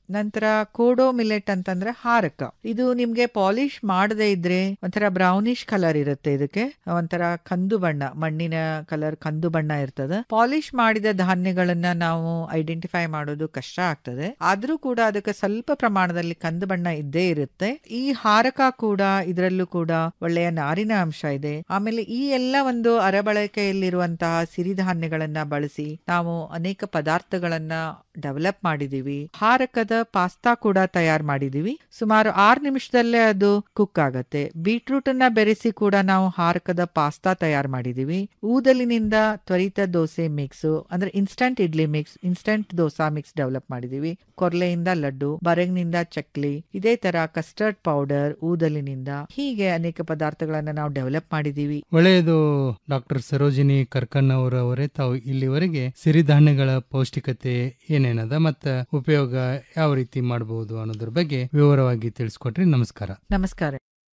ನಂತರ ಕೋಡೋ ಮಿಲೆಟ್ ಅಂತಂದ್ರೆ ಹಾರಕ ಇದು ನಿಮ್ಗೆ ಪಾಲಿಶ್ ಮಾಡದೇ ಇದ್ರೆ ಒಂಥರ ಬ್ರೌನಿಶ್ ಕಲರ್ ಇರುತ್ತೆ ಇದಕ್ಕೆ ಒಂಥರ ಕಂದು ಬಣ್ಣ ಮಣ್ಣಿನ ಕಲರ್ ಕಂದು ಬಣ್ಣ ಇರ್ತದೆ ಪಾಲಿಶ್ ಮಾಡಿದ ಧಾನ್ಯಗಳನ್ನ ನಾವು ಐಡೆಂಟಿಫೈ ಮಾಡೋದು ಕಷ್ಟ ಆಗ್ತದೆ ಆದ್ರೂ ಕೂಡ ಅದಕ್ಕೆ ಸ್ವಲ್ಪ ಪ್ರಮಾಣದಲ್ಲಿ ಕಂದು ಬಣ್ಣ ಇದ್ದೇ ಇರುತ್ತೆ ಈ ಹಾರಕ ಕೂಡ ಇದರಲ್ಲೂ ಕೂಡ ಒಳ್ಳೆಯ ನಾರಿನ ಅಂಶ ಇದೆ ಆಮೇಲೆ ಈ ಎಲ್ಲ ಒಂದು ಅರಬಳಕೆಯಲ್ಲಿರುವಂತಹ ಸಿರಿಧಾನ್ಯಗಳನ್ನ ಬಳಸಿ ನಾವು ಅನೇಕ ಪದಾರ್ಥಗಳನ್ನ ಡೆವಲಪ್ ಮಾಡಿದೀವಿ ಹಾರಕದ ಪಾಸ್ತಾ ಕೂಡ ತಯಾರು ಮಾಡಿದೀವಿ ಸುಮಾರು ಆರು ನಿಮಿಷದಲ್ಲೇ ಅದು ಕುಕ್ ಆಗತ್ತೆ ಬೀಟ್ರೂಟ್ ಅನ್ನ ಬೆರೆಸಿ ಕೂಡ ನಾವು ಹಾರಕದ ಪಾಸ್ತಾ ತಯಾರು ಮಾಡಿದೀವಿ ಊದಲಿನಿಂದ ತ್ವರಿತ ದೋಸೆ ಮಿಕ್ಸ್ ಅಂದ್ರೆ instant idli mix instant dosa mix develop ಮಾಡಿದೀವಿ ಕೊರ್ಲೆಯಿಂದ ಲಡ್ಡು ಬರಗ್ನಿಂದ ಚಕ್ಲಿ ಇದೇ ತರ ಕಸ್ಟರ್ಡ್ ಪೌಡರ್ ಊದಲಿನಿಂದ ಹೀಗೆ ಅನೇಕ ಪದಾರ್ಥಗಳನ್ನ ನಾವು ಡೆವಲಪ್ ಮಾಡಿದೀವಿ ಒಳ್ಳೆಯದು ಡಾಕ್ಟರ್ ಸರೋಜಿನಿ ಕರ್ಕಣ್ಣವರ ಅವರೇ ತಾವು ಇಲ್ಲಿವರೆಗೆ ಸಿರಿಧಾನ್ಯಗಳ ಪೌಷ್ಟಿಕತೆ ಏನೇನದ ಮತ್ತ ಉಪಯೋಗ ಯಾವ ರೀತಿ ಮಾಡಬಹುದು ಅನ್ನೋದ್ರ ಬಗ್ಗೆ ವಿವರವಾಗಿ ತಿಳಿಸ್ಕೊಟ್ರಿ ನಮಸ್ಕಾರ ನಮಸ್ಕಾರ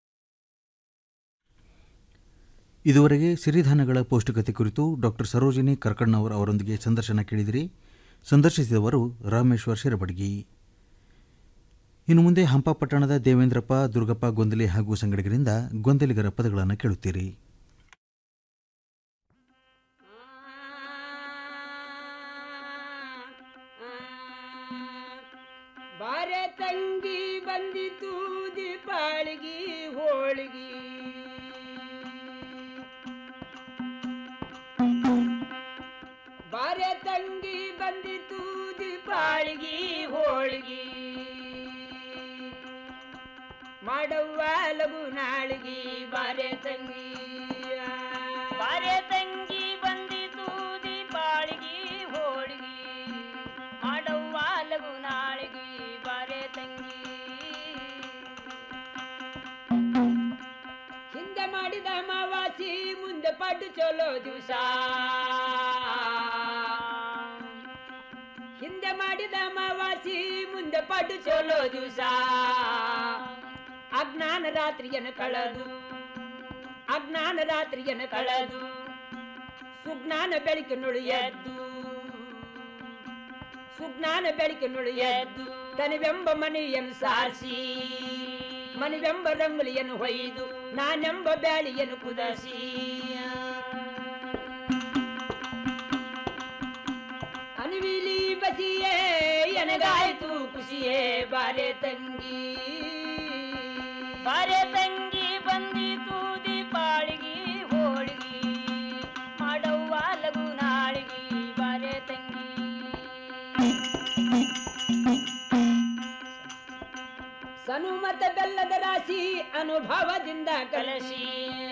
ಇದುವರೆಗೆ ಸಿರಿಧಾನ್ಯಗಳ ಪೌಷ್ಟಿಕತೆ ಕುರಿತು ಡಾಕ್ಟರ್ ಸರೋಜಿನಿ ಕರ್ಕಣ್ಣವರ್ ಅವರೊಂದಿಗೆ ಸಂದರ್ಶನ ಕೇಳಿದಿರಿ ಸಂದರ್ಶಿಸಿದವರು ರಾಮೇಶ್ವರ್ ಶಿರಬಡ್ಗಿ ಇನ್ನು ಮುಂದೆ ಹಂಪಾಪಟ್ಟಣದ ದೇವೇಂದ್ರಪ್ಪ ದುರ್ಗಪ್ಪ ಗೊಂದಲಿ ಹಾಗೂ ಸಂಗಡಿಗರಿಂದ ಗೊಂದಲಿಗರ ಪದಗಳನ್ನು ಕೇಳುತ್ತೀರಿ ಬಾರೆ ತಂಗಿ ಬಂದಿತು ದೀಪಾಳಿಗಿ ಹೋಳಿಗಿ ಬಾರೆ ತಂಗಿ ಬಂದಿತು ದೀಪಾಳಿಗಿ ಹೋಳಿಗಿ ಮಾಡವ್ವ ಲಘು ನಾಳಿಗಿ ಬಾರೆ ತಂಗಿ ಬಾರೆ ತಂಗಿ ಬಂದಿತು ದೀಪಾಳಿಗಿ ಹೋಳಿಗಿ ಮಾಡವ್ವ ಲಘು ನಾಳಿಗಿ ಬಾರೆ ತಂಗಿ ಹಿಂದೆ ಮಾಡಿದ ಅಮಾವಾಸಿ ಮುಂದೆ ಪಾಟು ಚಲೋ ದಿವಸ ಹಿಂದೆ ಮಾಡಿದ ಅಮಾವಾಸಿ ಮುಂದೆ ಪಾಟು ಚಲೋ ದಿವಸ ಅಜ್ಞಾನ ರಾತ್ರಿಯನ ಕಳೆದು ಅಜ್ಞಾನ ರಾತ್ರಿಯನ ಕಳೆದು ಸುಜ್ಞಾನ ಬೆಳಕಿನೊಳು ಎದ್ದು ಸುಜ್ಞಾನ ಬೆಳಕಿನೊಳು ಎದ್ದು ತನಿವೆಂಬ ಮನೆಯನ್ನು ಸಾರಿಸಿ ಮನಿವೆಂಬ ರಂಗುಲಿಯನ್ನು ಹೊಯ್ದು ನಾನೆಂಬ ಬ್ಯಾಳಿಯನ್ನು ಕುದಸಿ ಅನುವಿಲಿ ಬಸಿಯೇ ಎನಗಾಯ್ತು ಖುಷಿಯೇ ಬಾರೆ ತಂಗಿ ಬಾರೆ ತಂಗಿ ಬಂದಿತು ದೀಪಾಳಿಗಿ ಹೋಳಿಗಿ ಮಾಡವ್ವ ಲಘು ನಾಳಿಗಿ ಬಾರೆ ತಂಗಿ ಸನುಮತ ಬೆಲ್ಲದ ರಾಶಿ ಅನುಭವದಿಂದ ಕಲಸಿ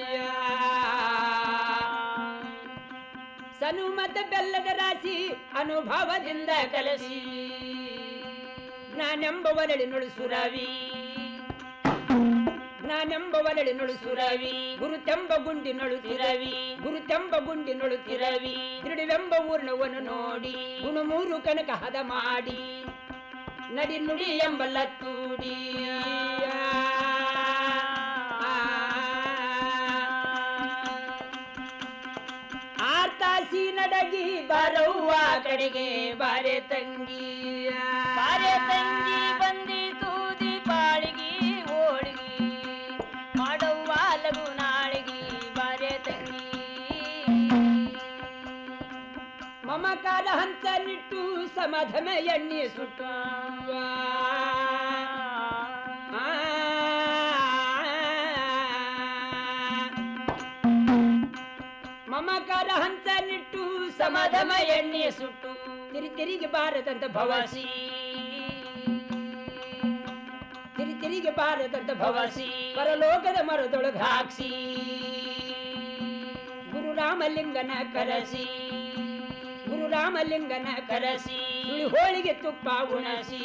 ಸನುಮತ ಬೆಲ್ಲದ ರಾಶಿ ಅನುಭವದಿಂದ ಕಲಸಿ ಜ್ಞಾನೆಂಬ ಒರಳಿ ನುಡಿಸುರವಿ ಜ್ಞಾನೆಂಬ ಒರಳಿ ನುಡಿಸುರವಿ ಗುರುತೆಂಬ ಗುಂಡಿ ನಳುತ್ತಿರವಿ ಗುರುತೆಂಬ ಗುಂಡಿ ನಳುತ್ತಿರವಿ ತ್ರಿಡಿವೆಂಬ ಊರ್ಣವನ್ನು ನೋಡಿ ಗುಣ ಮೂರು ಕನಕ ಹದ ಮಾಡಿ ನಡಿ ನುಡಿ ಎಂಬ ಲತ್ತೂಡಿ ಆರ್ತಾಸಿ ನಡಗಿ ಬರವ್ವ ಕಡೆಗೆ ಬಾರೆ ತಂಗಿ ಬಾರೆ ತಂಗಿ ಬಂದಿತು ದೀಪಾಳಿಗಿ ಹೋಳಿಗಿ ಮಾಡವ್ವ ಲಘು ನಾಳಿಗಿ ಬಾರೆ ತಂಗಿ ಮಮಕಾರ ಹಂತ ನಿಟ್ಟು ಸಮಾಧಮ ಎಣ್ಣೆ ಸುಟ್ಟ ಮಮಕಾರ ಹಂತ ನಿಟ್ಟು ಸಮಾಧಮ ಎಣ್ಣೆ ಸುಟ್ಟು ತಿರಿ ತಿರಿಗೆ ಬಾರದಂತ ಭವಸಿ ತಿರಿ ತಿರಿಗೆ ಬಾರದಂತ ಭವಸಿ ಪರಲೋಕದ ಮರದೊಳಗ ಹಾಕ್ಸಿ ಗುರು ರಾಮಲಿಂಗನ ಕರಸಿ ಗುರು ರಾಮಲಿಂಗನ ಕರಸಿ ಸುಳಿ ಹೋಳಿಗೆ ತುಪ್ಪ ಉಣಸಿ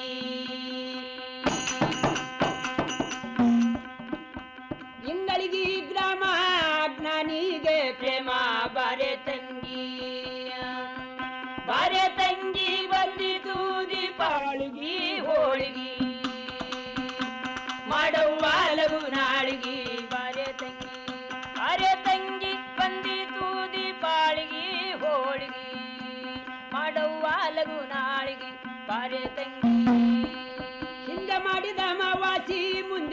ಇಂಗಳಿಗೆ ಗ್ರಾಮ ಜ್ಞಾನಿಗೆ ಪ್ರೇಮ ಬಾರೆ ತಂಗಿ ಬಾರೆ ತಂಗಿ ಬಂದಿತು ದೀಪಾಳಿಗಿ ಹೋಳಿಗಿ ಮಾಡವ್ವ ಲಘು ನಾಳಿಗಿ ಬಾರೆ ತಂಗಿ ಬಾರೆ ತಂಗಿ ಬಂದಿತು ದೀಪಾಳಿಗಿ ಹೋಳಿಗಿ ಮಾಡವ್ವ ಲಘು ನಾಳಿಗಿ ಬಾರೆ ತಂಗಿ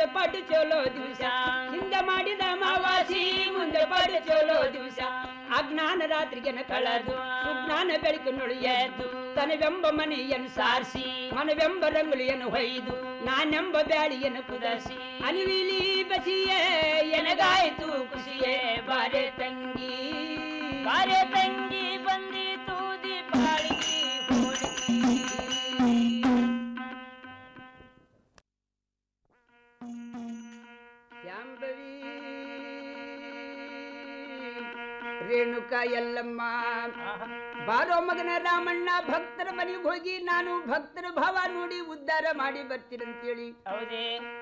ಮುಂದೆ ಪಡು ಚಲೋ ದಿವಸ ಹಿಂದೆ ಮಾಡಿದ ಮಾವಾಸಿ ಮುಂದೆ ಪಡು ಚಲೋ ದಿವಸ ಅಜ್ಞಾನ ರಾತ್ರಿಗೆನ ಕಳೆದು ಸುಜ್ಞಾನ ಬೆಳಕಿನೊಳು ಎದ್ದು ತನವೆಂಬ ಮನೆಯನ್ನು ಸಾರಿಸಿ ಮನವೆಂಬ ರಂಗುಲಿಯನ್ನು ಹೊಯ್ದು ನಾನೆಂಬ ಬ್ಯಾಳಿಯನ್ನು ಕುದಸಿ ಅನಿವಿಲಿ ಬಸಿಯೇ ಎನಗಾಯ್ತು ಖುಷಿಯೇ ಬಾರೆ ತಂಗಿ ಬಾರೆ ತಂಗಿ ಬಂದಿತು ದೀಪಾವಳಿ ಯಾಂಬವಿ ರೇಣುಕ ಎಲ್ಲಮ್ಮ ಬಾರೋ ಮಗನ ರಾಮಣ್ಣ ಭಕ್ತರ ಮನೆಗೆ ಹೋಗಿ ನಾನು ಭಕ್ತರ ಭಾವ ನೋಡಿ ಉದ್ಧಾರ ಮಾಡಿ ಬರ್ತೀರಂತೇಳಿ ಹೌದೇ